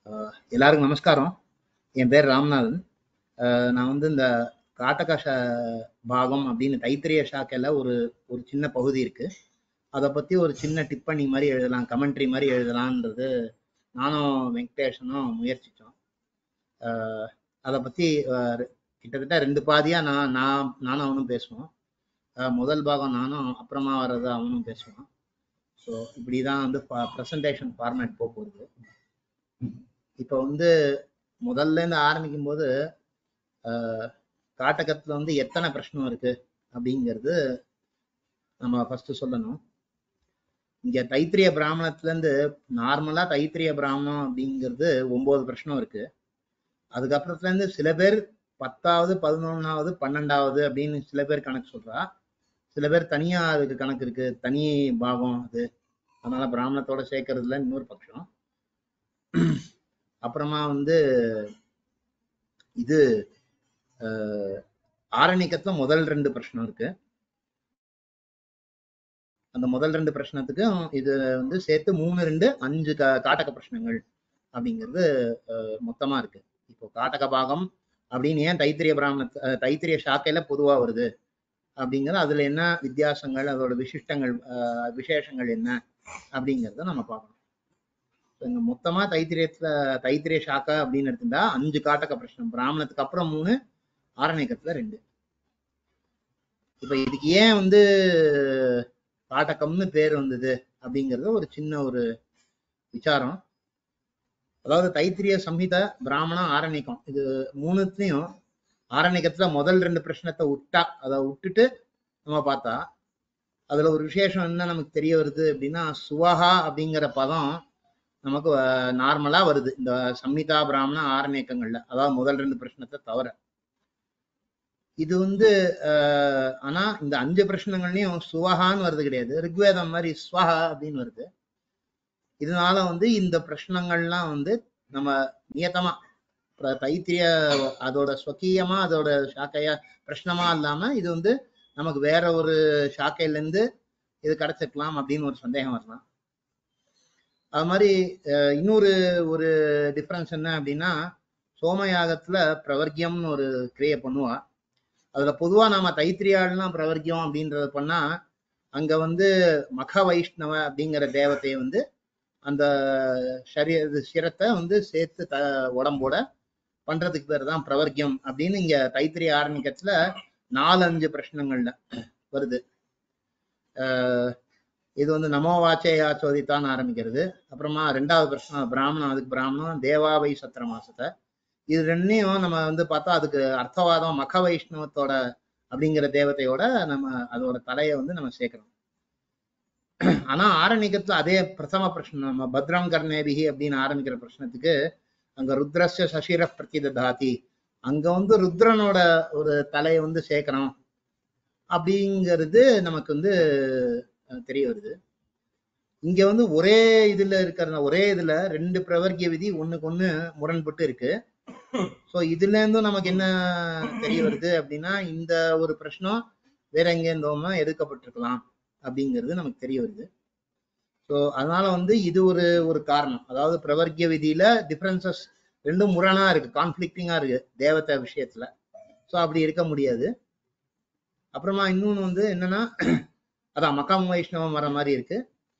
அஹ் எல்லாருக்கும் நமஸ்காரம் என் பேர் ராம்நாதன் அஹ் நான் வந்து இந்த காட்டக ச- பாகம் அப்படின்னு தைத்திரிய ஷாக்கையில் ஒரு ஒரு சின்ன பகுதி இருக்கு அதை பத்தி ஒரு சின்ன டிப்பணி மாதிரி எழுதலாம் கமெண்ட்ரி மாதிரி எழுதலான்றது நானும் வெங்கடேஷனும் முயற்சித்தோம் அதை பத்தி அஹ் ரெ- கிட்டத்தட்ட ரெண்டு பாதியா நான் நான் நானும் அவனும் பேசுவோம் அஹ் முதல் பாகம் நானும் அப்புறமா வர்றது அவனும் பேசுவான் ஸோ இப்படிதான் வந்து ப்ரெசன்டேஷன் ஃபார்மேட் போக போகுது இப்போ வந்து முதல்ல இருந்து ஆரம்பிக்கும் போது ஆஹ், காட்டகத்துல வந்து எத்தனை பிரச்சனை இருக்கு அப்படிங்கிறது நம்ம ஃபர்ஸ்ட் சொல்லணும் இங்க தைத்திரிய பிராமணத்துல இருந்து நார்மலா தைத்திரிய பிராமணம் அப்படிங்கிறது ஒன்பது பிரச்சனை இருக்கு அதுக்கப்புறத்துல இருந்து சில பேர் பத்தாவது பதினொன்னாவது பன்னெண்டாவது அப்படின்னு சில பேர் கணக்கு சொல்றா சில பேர் தனியா அதுக்கு கணக்கு இருக்கு தனி பாகம் அது அதனால பிராமணத்தோட சேர்க்கறதுல இன்னொரு பட்சம் அப்புறமா வந்து இது அஹ், ஆரணிக்கத்துல முதல் ரெண்டு பிரச்சனை இருக்கு அந்த முதல் ரெண்டு பிரச்சனத்துக்கும் இது வந்து சேர்த்து மூணு ரெண்டு அஞ்சு கா காட்டக பிரச்சனைகள் அப்படிங்கிறது அஹ், மொத்தமா இருக்கு இப்போ காட்டக பாகம் அப்படின்னு ஏன் தைத்திரிய பிராமண அஹ், தைத்திரிய சாக்கையில பொதுவா வருது அப்படிங்கிறது அதுல என்ன வித்தியாசங்கள் அதோட விசிஷ்டங்கள் அஹ், விசேஷங்கள் என்ன அப்படிங்கிறத நம்ம பார்க்கணும் இப்ப இங்க மொத்தமா தைத்திரியத்துல தைத்திரிய சாக்கா அப்படின்னு எடுத்துட்டா அஞ்சு காட்டக பிரச்சனை பிராமணத்துக்கு அப்புறம் மூணு ஆரணிக்கத்துல ரெண்டு இப்ப இதுக்கு ஏன் வந்து காட்டகம்னு பேர் வந்தது அப்படிங்கிறது ஒரு சின்ன ஒரு விசாரம் அதாவது தைத்திரிய சம்ஹிதா பிராமணம் ஆரணிக்கம் இது மூணுத்தையும் ஆரணிக்கத்துல முதல் ரெண்டு பிரச்சனத்தை விட்டா அதை விட்டுட்டு நம்ம பார்த்தா அதுல ஒரு விசேஷம் என்ன நமக்கு தெரிய வருது அப்படின்னா சுவஹா அப்படிங்கிற பதம் நமக்கு நார்மலா வருது இந்த சம்ஹிதா பிராமண ஆரண்யக்கங்கள்ல அதாவது முதல் ரெண்டு பிரச்சனத்தை தவிர இது வந்து ஆஹ், ஆனா இந்த அஞ்சு பிரச்சனங்கள்லயும் சுவஹான்னு வருது கிடையாது ரிக்வேதம் மாதிரி ஸ்வஹா அப்படின்னு வருது இதனால வந்து இந்த பிரச்சனங்கள்லாம் வந்து நம்ம நியத்தமா பிர- தைத்திரிய அதோட ஸ்வக்கீயமா அதோட சாக்கையா பிரச்சனமா இல்லாம இது வந்து நமக்கு வேற ஒரு சாக்கையில இருந்து இது கிடைச்சிருக்கலாம் அப்படின்னு ஒரு சந்தேகம் வரலாம் அது மாதிரி அஹ், இன்னொரு ஒரு டிஃபரன்ஸ் என்ன அப்படின்னா சோமயாகத்துல பிரவர்க்கியம்னு ஒரு கிரியை பண்ணுவா அதுல பொதுவா நாம தைத்திரியாள்லாம் பிரவர்க்கியம் அப்படின்றத பண்ணா அங்க வந்து மக வைஷ்ணவ அப்படிங்கிற தேவதையை வந்து அந்த சரீர இது சிரத்தை வந்து சேர்த்து த உடம்போட பண்றதுக்கு பேர் தான் பிரவர்க்கியம் அப்படின்னு இங்க தைத்திரிய ஆரணிக்கத்துல நாலு அஞ்சு பிரச்சனங்கள்ல வருது அஹ் இது வந்து நமோ வாச்சேயா சோதித்தான்னு ஆரம்பிக்கிறது அப்புறமா ரெண்டாவது பிரச்சனை பிராமணம் அதுக்கு பிராமணம் தேவாவை சத்திர மாசத்தை இது ரெண்டையும் நம்ம வந்து பார்த்தா அதுக்கு அர்த்தவாதம் மக வைஷ்ணவத்தோட அப்படிங்கிற தேவதையோட நம்ம அதோட தலையை வந்து நம்ம சேர்க்கிறோம் ஆனா ஆரணிக்கத்துல அதே பிரதம பிரச்சனை நம்ம பத்ரம் கர்ணேபிகி அப்படின்னு ஆரம்பிக்கிற பிரச்சனத்துக்கு அங்க ருத்ரஸ்ய சசிர பிரதிதாதி அங்க வந்து ருத்ரனோட ஒரு தலையை வந்து சேர்க்கணும் அப்படிங்கிறது நமக்கு வந்து அஹ், தெரிய வருது இங்க வந்து ஒரே இதுல இருக்கிற ஒரே இதுல ரெண்டு பிரவர்க்கிய விதி ஒண்ணுக்கு ஒண்ணு முரண்பட்டு இருக்கு சோ இதுல இருந்தும் நமக்கு என்ன தெரிய வருது அப்படின்னா இந்த ஒரு பிரச்சனம் வேற எங்க இருந்தோமா எடுக்கப்பட்டிருக்கலாம் அப்படிங்கிறது நமக்கு தெரிய வருது ஸோ அதனால வந்து இது ஒரு ஒரு காரணம் அதாவது பிரவர்க்கிய விதியில டிஃபரன்சஸ் ரெண்டும் முரணா இருக்கு கான்ஃபிளிக்டிங்கா இருக்கு தேவதை விஷயத்துல ஸோ அப்படி இருக்க முடியாது அப்புறமா இன்னொன்னு வந்து என்னன்னா அதான் மக்கம் வைஷ்ணவம் வர மாதிரி இருக்கு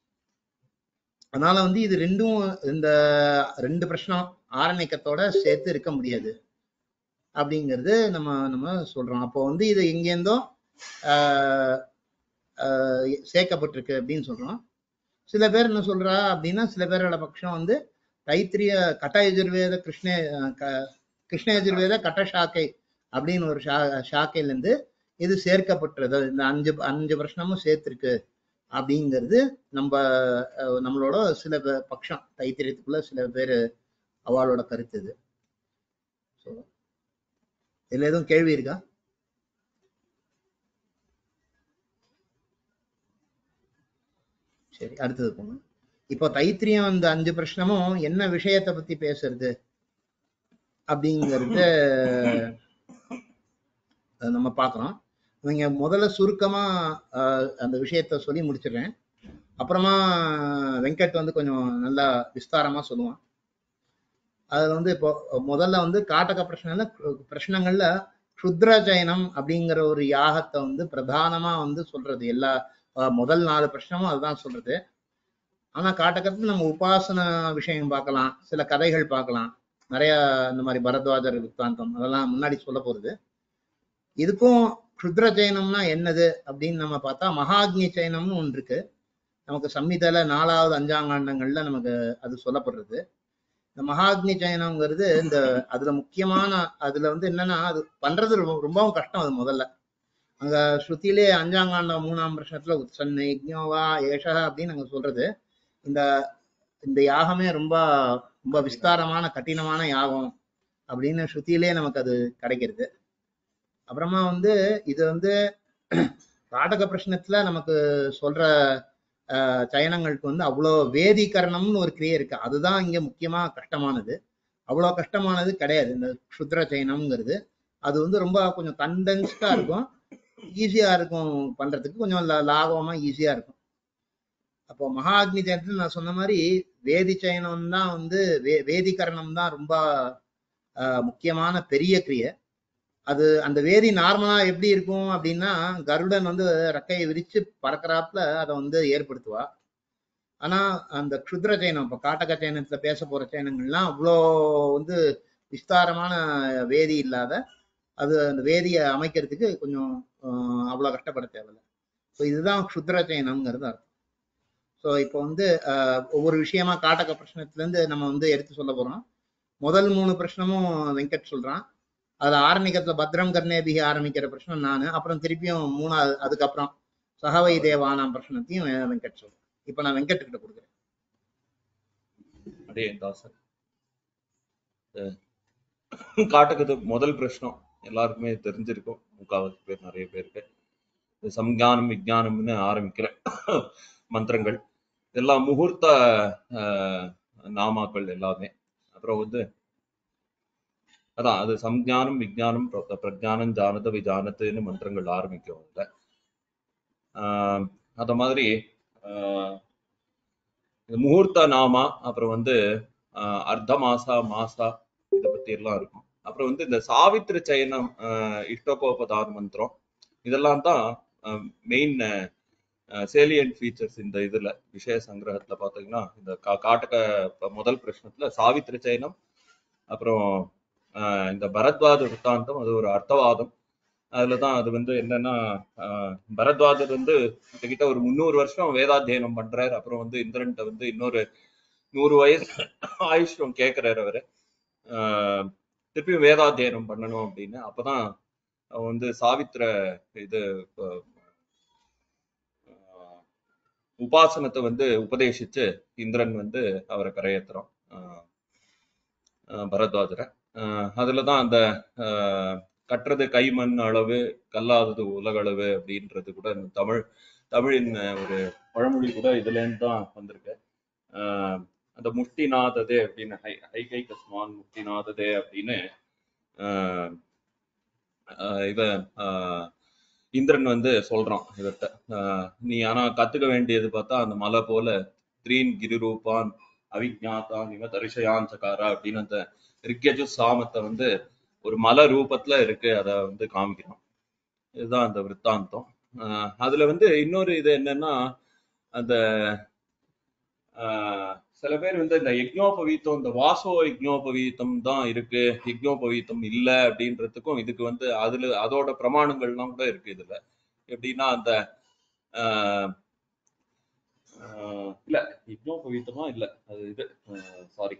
அதனால வந்து இது ரெண்டும் இந்த ரெண்டு பிரச்சனை ஆரணிக்கத்தோட சேர்த்து இருக்க முடியாது அப்படிங்கிறது நம்ம நம்ம சொல்றோம் அப்போ வந்து இது எங்கேருந்தோ ஆஹ் ஆஹ் சேர்க்கப்பட்டிருக்கு அப்படின்னு சொல்றோம் சில பேர் என்ன சொல்றா அப்படின்னா சில பேரோட பட்சம் வந்து தைத்திரிய கட்ட எஜுர்வேத கிருஷ்ண அஹ் க- கிருஷ்ண எஜுர்வேத கட்ட சாக்கை அப்படின்னு ஒரு ஷா ஷாக்கையில இருந்து இது சேர்க்கப்பட்டது இந்த அஞ்சு அஞ்சு பிரச்சனமும் சேர்த்திருக்கு அப்படிங்கிறது நம்ம அஹ், நம்மளோட சில பே- பட்சம் தைத்திரியத்துக்குள்ள சில பேர் அவளோட கருத்து இது ஸோ இதுல எதுவும் கேள்வி இருக்கா சரி அடுத்தது போங்க இப்போ தைத்திரியம் இந்த அஞ்சு பிரச்சனமும் என்ன விஷயத்தை பத்தி பேசுறது அப்படிங்கறது அஹ், நம்ம பார்க்கிறோம் நீங்க முதல்ல சுருக்கமா அஹ், அந்த விஷயத்த சொல்லி முடிச்சிடுறேன் அப்புறமா வெங்கட் வந்து கொஞ்சம் நல்லா விஸ்தாரமா சொல்லுவான் அதுல வந்து இப்போ முதல்ல வந்து காட்டக பிரச்சனைல பிரச்சனங்கள்ல க்ஷுத்ர ஜயனம் அப்படிங்கிற ஒரு யாகத்தை வந்து பிரதானமா வந்து சொல்றது எல்லா அஹ், முதல் நாலு பிரச்சனமும் அதுதான் சொல்றது ஆனா காட்டகத்துல நம்ம உபாசன விஷயம் பார்க்கலாம் சில கதைகள் பார்க்கலாம் நிறைய இந்த மாதிரி பரத்வாஜர் வித்தாந்தம் அதெல்லாம் முன்னாடி சொல்ல போறது இதுக்கும் க்ஷுத்ர ஜெயனம்னா என்னது அப்படின்னு நம்ம பார்த்தா மகாக்னி ஜெயனம்னு ஒன்று இருக்கு நமக்கு சம்மிதால நாலாவது அஞ்சாங்காண்டங்கள்ல நமக்கு அது சொல்லப்படுறது இந்த மகாக்னி ஜெயனம்ங்கிறது இந்த அதுல முக்கியமான அதுல வந்து என்னன்னா அது பண்றது ரொம்ப ரொம்பவும் கஷ்டம் அது முதல்ல அங்க ஸ்ருதியிலே அஞ்சாங்காண்டம் மூணாம் வருஷத்துல உத்சன்ன யஜ்ஞோவா ஏஷா அப்படின்னு அங்க சொல்றது இந்த இந்த யாகமே ரொம்ப ரொம்ப விஸ்தாரமான கடினமான யாகம் அப்படின்னு ஸ்ருதியிலே நமக்கு அது கிடைக்கிறது அப்புறமா வந்து இது வந்து காடக பிரச்சனத்துல நமக்கு சொல்ற அஹ், சயனங்களுக்கு வந்து அவ்வளோ வேதிகரணம்னு ஒரு கிரியை இருக்கு அதுதான் இங்க முக்கியமா கஷ்டமானது அவ்வளோ கஷ்டமானது கிடையாது இந்த க்ஷுத்ர சயனம்ங்கிறது அது வந்து ரொம்ப கொஞ்சம் கண்டென்ஸ்டா இருக்கும் ஈஸியா இருக்கும் பண்றதுக்கு கொஞ்சம் லா- லாகவமா ஈஸியா இருக்கும் அப்போ மகாஅக்னி ஜெயத்துல நான் சொன்ன மாதிரி வேதி சயனம் தான் வந்து வே வேதிகரணம் தான் ரொம்ப ஆஹ், முக்கியமான பெரிய கிரியை அது அந்த வேதி நார்மலா எப்படி இருக்கும் அப்படின்னா கருடன் வந்து ரெக்கையை விரிச்சு பறக்கறாப்புல அதை வந்து ஏற்படுத்துவா ஆனா அந்த க்ஷுத்ர சயனம் இப்போ காட்டக சயனத்துல பேச போற சயனங்கள்லாம் அவ்வளோ வந்து விஸ்தாரமான வேதி இல்லாத அது அந்த வேதியை அமைக்கிறதுக்கு கொஞ்சம் ஆஹ், அவ்வளோ கஷ்டப்பட தேவையில்ல ஸோ இதுதான் க்ஷுத்ர சயனம்ங்கிறது அர்த்தம் ஸோ இப்போ வந்து ஆஹ், ஒவ்வொரு விஷயமா காட்டக பிரச்சனத்துல இருந்து நம்ம வந்து எடுத்து சொல்ல போறோம் முதல் மூணு பிரச்சனமும் வெங்கட் சொல்றான் அதுல ஆரம்பிக்கத்துல பத்ரம் கர்ணேபிகி ஆரம்பிக்கிற பிரச்சனை நானு அப்புறம் திருப்பியும் மூணாவது அதுக்கப்புறம் சகவை தேவானாம் பிரச்சனத்தையும் வெங்கட் சொல்றேன் இப்போ நான் வெங்கட் கிட்ட கொடுக்குறேன் அடே தாசன் காட்டுக்குது முதல் பிரச்சனம் எல்லாருக்குமே தெரிஞ்சிருக்கும் முக்காவாசி பேர் நிறைய பேருக்கு இந்த சம்ஞானம் விஜயானம்னு ஆரம்பிக்கிற மந்திரங்கள் எல்லாம் முகூர்த்த ஆஹ், நாமாக்கள் எல்லாமே அப்புறம் வந்து அதான் அது சம்ஞானம் விஜயானம் பிர- பிரஜானம் ஜானத விஜானத்துன்னு மந்திரங்கள் ஆரம்பிக்கும் அதுல ஆஹ் அத மாதிரி ஆஹ் இந்த முகூர்த்த நாமா அப்புறம் வந்து ஆஹ் அர்த்த மாசா மாசா இதை பத்தி எல்லாம் இருக்கும் அப்புறம் வந்து இந்த சாவித்திரி சயனம் ஆஹ் இஷ்டகோபதார் மந்திரம் இதெல்லாம் தான் மெயின் சேலியன்ட் ஃபீச்சர்ஸ் இந்த இதுல விஷய சங்கிரகத்துல பாத்தீங்கன்னா இந்த கா- காட்டக இப்ப முதல் பிரச்சனத்துல சாவித்திரி சயனம் அப்புறம் ஆஹ் இந்த பரத்வாஜ வித்தாந்தம் அது ஒரு அர்த்தவாதம் அதுலதான் அது வந்து என்னன்னா ஆஹ் பரத்வாஜர் வந்து கிட்டத்தட்ட ஒரு முந்நூறு வருஷம் வேதாத்தியனம் பண்றாரு அப்புறம் வந்து இந்திரன்ட்ட வந்து இன்னொரு நூறு வயசு ஆயுஷ்யம் கேட்கிறாரு அவரு ஆஹ் திருப்பியும் வேதாத்தியனம் பண்ணணும் அப்படின்னு அப்பதான் அவன் வந்து சாவித்திர இது ஆஹ் ஆஹ் உபாசனத்தை வந்து உபதேசிச்சு இந்திரன் வந்து அவரை கரையேத்துறான் ஆஹ் ஆஹ் பரத்வாஜரை ஆஹ் அதுலதான் அந்த ஆஹ் கற்றது கைமண் அளவு கல்லாதது உலகளவு அப்படின்றது கூட இந்த தமிழ் தமிழின் ஒரு பழமொழி கூட இதுல இருந்து தான் வந்திருக்கு ஆஹ் அந்த முஷ்டிநாததே அப்படின்னு ஹை ஹைகை கஸ்மான் முஷ்டிநாததே அப்படின்னு ஆஹ் ஆஹ் இவ ஆஹ் இந்திரன் வந்து சொல்றான் இவர்கிட்ட ஆஹ் நீ ஆனா கத்துக்க வேண்டியது பார்த்தா அந்த மலை போல த்ரீன் கிரிரூபான் அவிஜாதான் இவ தரிசயான் சகாரா அப்படின்னு அந்த ரிக்கஜு சாமத்தை வந்து ஒரு மலை ரூபத்துல இருக்கு அதை வந்து காமிக்கிறான் இதுதான் அந்த விற்த்தாந்தம் ஆஹ் அதுல வந்து இன்னொரு இது என்னன்னா அந்த ஆஹ் சில பேர் வந்து இந்த யக்ஞோபவீத்தம் இந்த வாசோ யக்ஞோபவீத்தம் தான் இருக்கு யக்ஞோபவீத்தம் இல்ல அப்படின்றதுக்கும் இதுக்கு வந்து அதுல அதோட பிரமாணங்கள்லாம் கூட இருக்கு இதுல எப்படின்னா அந்த ஆஹ் ஆஹ் இல்ல யக்ஞோபவீத்தமா இல்ல அது இது சாரி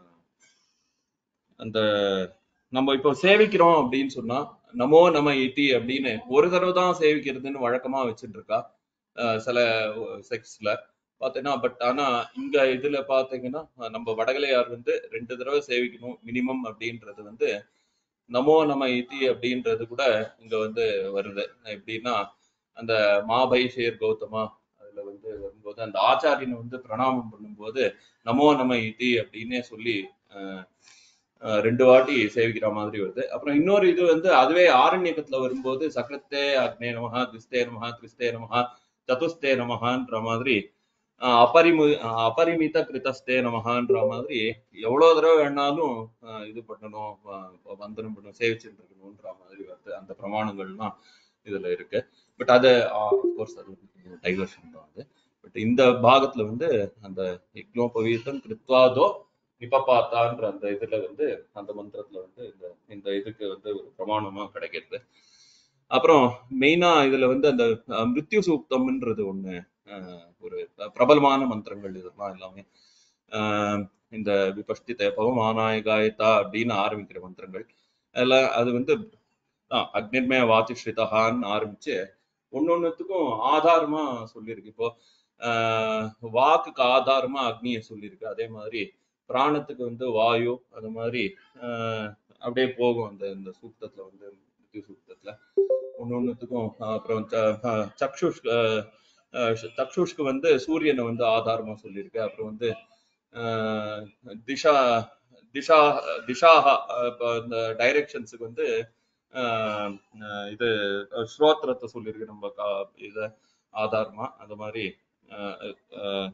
அந்த நம்ம இப்போ சேவிக்கிறோம் அப்படின்னு சொன்னா நமோ நம இட்டி அப்படின்னு ஒரு தடவை தான் சேவிக்கிறதுன்னு வழக்கமா வச்சுட்டு இருக்கா ஆஹ் சில செக்ஸ்ல பார்த்தீங்கன்னா பட் ஆனா இங்க இதுல பாத்தீங்கன்னா அஹ் நம்ம வடகலையார் வந்து ரெண்டு தடவை சேவிக்கணும் மினிமம் அப்படின்றது வந்து நமோ நம இத்தி அப்படின்றது கூட இங்க வந்து வருது எப்படின்னா அந்த மாபைஷேர் கௌதமா அதுல வந்து வரும்போது அந்த ஆச்சாரியனை வந்து பிரணாமம் பண்ணும்போது நமோ நம இத்தி அப்படின்னே சொல்லி அஹ், அஹ், ரெண்டு வாட்டி சேவிக்கிற மாதிரி வருது அப்புறம் இன்னொரு இது வந்து அதுவே ஆரண்யக்கத்துல வரும்போது சக்கரத்தே அக்னே நமஹா திஸ்தே நமஹா திரிஸ்தே நமஹா சதுஸ்தே நமஹான்ற மாதிரி ஆஹ் அபரிமி ஆஹ் அபரிமித கிருதஸ்தே நமகான்ற மாதிரி எவ்வளவு தடவை வேணாலும் ஆஹ் இது பண்ணணும் ஆஹ் வந்தனம் பண்ணணும் சேவிச்சுட்டு இருக்கணும்ன்ற மாதிரி வருது அந்த பிரமாணங்கள்லாம் இதுல இருக்கு பட் அது கோர்ஸ் அது டைவர்ஷன் தான் அது பட் இந்த பாகத்துல வந்து அந்த யக்னோபவீதம் கிருத்வாதோ நிபபாத்தான்ற அந்த இதுல வந்து அந்த மந்திரத்துல வந்து இந்த இந்த இதுக்கு வந்து ஒரு பிரமாணமா கிடைக்கிறது அப்புறம் மெயினா இதுல வந்து அந்த அஹ், மிருத்யு சூக்தம்ன்றது ஒண்ணு அஹ், ஒரு பிரபலமான மந்திரங்கள் இதெல்லாம் எல்லாமே ஆஹ் இந்த விபஷ்டித பவமானாயகாயத்தா அப்படின்னு ஆரம்பிக்கிற மந்திரங்கள் அதெல்லாம் அது வந்து ஆஹ் அக்னிர்மய வாதிஸ்ரிதகான்னு ஆரம்பிச்சு ஒன்னொன்னுத்துக்கும் ஆதாரமா சொல்லியிருக்கு இப்போ ஆஹ் வாக்குக்கு ஆதாரமா அக்னியை சொல்லியிருக்கு அதே மாதிரி பிராணத்துக்கு வந்து வாயு அது மாதிரி ஆஹ் அப்படியே போகும் அந்த இந்த சூக்தத்துல வந்து மிருத்யு சூக்தத்துல ஒன்னொன்னுத்துக்கும் ஆஹ் அப்புறம் ச- ஆஹ் சக்ஷுஷ் ஆஹ் ஆஹ் சக்ஷுஷ்க்கு வந்து சூரியனை வந்து ஆதாரமா சொல்லியிருக்கு அப்புறம் வந்து ஆஹ் திஷா திஷா திஷாஹா ஆஹ் இப்ப இந்த டைரக்ஷன்ஸுக்கு வந்து ஆஹ் ஆஹ் இது ஸ்ரோத்திரத்தை சொல்லியிருக்கு நம்ம கா- இத ஆதாரமா அந்த மாதிரி ஆஹ் ஆஹ்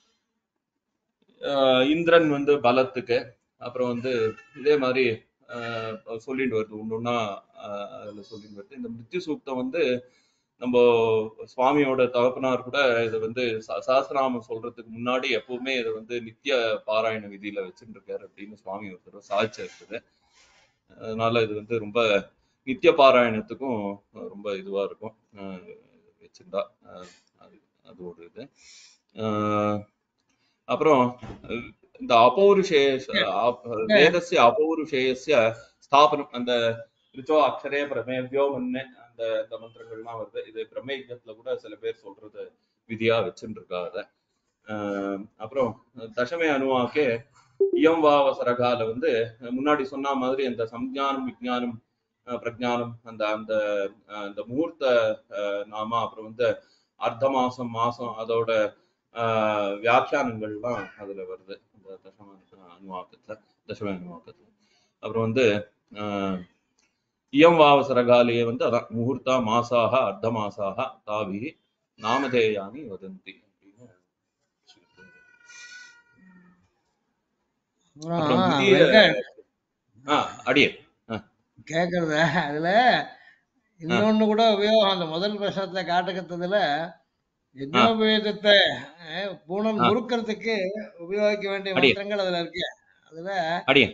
ஆஹ் இந்திரன் வந்து பலத்துக்கு அப்புறம் வந்து இதே மாதிரி ஆஹ் சொல்லிட்டு வருது ஒன்று ஒன்றா அதுல சொல்லிட்டு வருது இந்த மிருத்யு சூக்தம் வந்து நம்ம சுவாமியோட தகப்பனார் கூட இதை வந்து ச- சஹஸ்ரநாமம் சொல்றதுக்கு முன்னாடி எப்பவுமே இதை வந்து நித்திய பாராயண விதியில வச்சுட்டு இருக்காரு அப்படின்னு சுவாமி ஒரு தடவை சாதிச்சு இருக்குது அதனால இது வந்து ரொம்ப நித்திய பாராயணத்துக்கும் ரொம்ப இதுவா இருக்கும் ஆஹ் வச்சிருந்தா ஆஹ் அது அது ஒரு இது ஆஹ் அப்புறம் அஹ் இந்த அபௌருஷேய வேதஸ்ய அபௌருஷேயஸ்ய ஸ்தாபனம் அந்த ரிச்சோ அக்ஷரே பிரமேவ்யோ முன்னே அந்த இந்த மந்திரங்கள்லாம் வருது இது பிரம்மயஜத்துல கூட சில பேர் சொல்றது விதியா வச்சுட்டு இருக்கா அத ஆஹ் அப்புறம் தசமே அணுவாக்கே இயம் வாவசரகால வந்து முன்னாடி சொன்ன மாதிரி அந்த சம்ஞானம் விஜானம் அஹ் பிரஜானம் அந்த அந்த அஹ் அந்த முகூர்த்த அஹ் நாம அப்புறம் வந்து அர்த்த மாசம் மாசம் அதோட ஆஹ் வியாக்கியானங்கள்லாம் அதுல வருது இந்த தசம அனுவாக்கத்துல தசம அனுவாக்கத்துல அப்புறம் வந்து ஆஹ் இயம் வாவசரகாலே வந்து அதான் முகூர்த்தா மாசாக அர்த்த மாசாக தாவி நாமதேயானி வதந்தி அப்படின்னு சொல்லிட்டு. அப்புறம் அப்புறம் புதிய வெங்கட் ஆஹ் அடியே கேக்குறத அதுல இன்னொன்னு கூட உபயோகம் அந்த முதல் பிரசனத்துல காட்டுக்கிறதுல யஜ்னோபேதத்தை அஹ், பூணல் ஆ. முறுக்கிறதுக்கு உபயோகிக்க வேண்டிய அடி. மந்திரங்கள் அதுல இருக்கு அதுல அடியே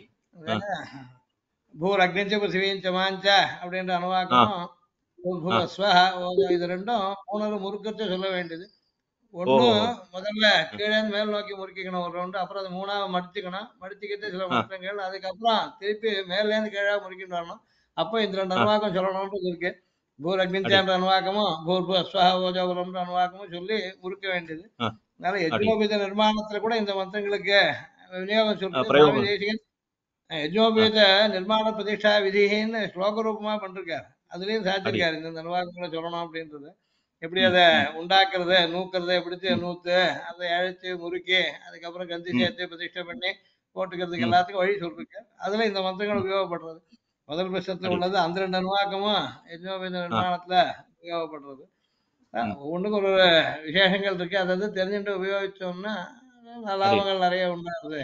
பூர் அக்னிச்ச பிருத்திவீஞ்ச மாஞ்ச அப்படின்ற அனுவாக்கமும் பூர்புவ ஸ்வஹ ஓஜோ இது ரெண்டும் பூணல் முறுக்கத்தை சொல்ல வேண்டியது ஒண்ணு ஓ. முதல்ல கீழே இருந்து மேல் நோக்கி முறுக்கிக்கணும் ஒரு ரவுண்டு அப்புறம் அது மூணாவது மடிச்சுக்கணும் மடிச்சுக்கிட்டு சில ஆ. மந்திரங்கள் அதுக்கப்புறம் திருப்பி மேல இருந்து கீழே முறுக்கிட்டு வரணும் அப்போ இந்த ரெண்டு ஆ. அனுவாக்கம் சொல்லணும்ன்றது இருக்கு பூர் அக்னிச்சன்ற அனுவாக்கமும் பூர்புவ ஸ்வஹ ஓஜோபுரம்ன்ற அனுவாக்கமும் சொல்லி முறுக்க வேண்டியது ஆ. அதனால யஜ்னோபீத நிர்மாணத்துல கூட இந்த மந்திரங்களுக்கு விநியோகம் சொல்லிட்டு பிரயோகம். சுவாமி தேசிகன் யஜ்னோபீத நிர்மாண பிரதிஷ்டா விதின்னு ஸ்லோக ரூபமா பண்ணிருக்காரு அதுலயும் சாதிச்சிருக்காரு இந்த நிர்வாகங்களை சொல்லணும் அப்படின்றது எப்படி அதை உண்டாக்குறது நூக்கிறத பிடிச்சு நூத்து அதை அழைச்சு முறுக்கி அதுக்கப்புறம் கந்தி ம். சேர்த்து பிரதிஷ்டை பண்ணி போட்டுக்கிறதுக்கு ம். எல்லாத்துக்கும் வழி சொல்லிருக்காரு அதுல இந்த மந்திரங்கள் உபயோகப்படுறது முதல் பட்சத்துல சரி. உள்ளது அந்த ரெண்டு நிர்வாகமும் யஜ்னோபீத நிர்மாணத்துல உபயோகப்படுறது அஹ் ம். ஒண்ணுக்கு ஒரு விசேஷங்கள் இருக்கு அதை வந்து தெரிஞ்சுட்டு உபயோகிச்சோம்னா லாபங்கள் நிறைய உண்டாகுது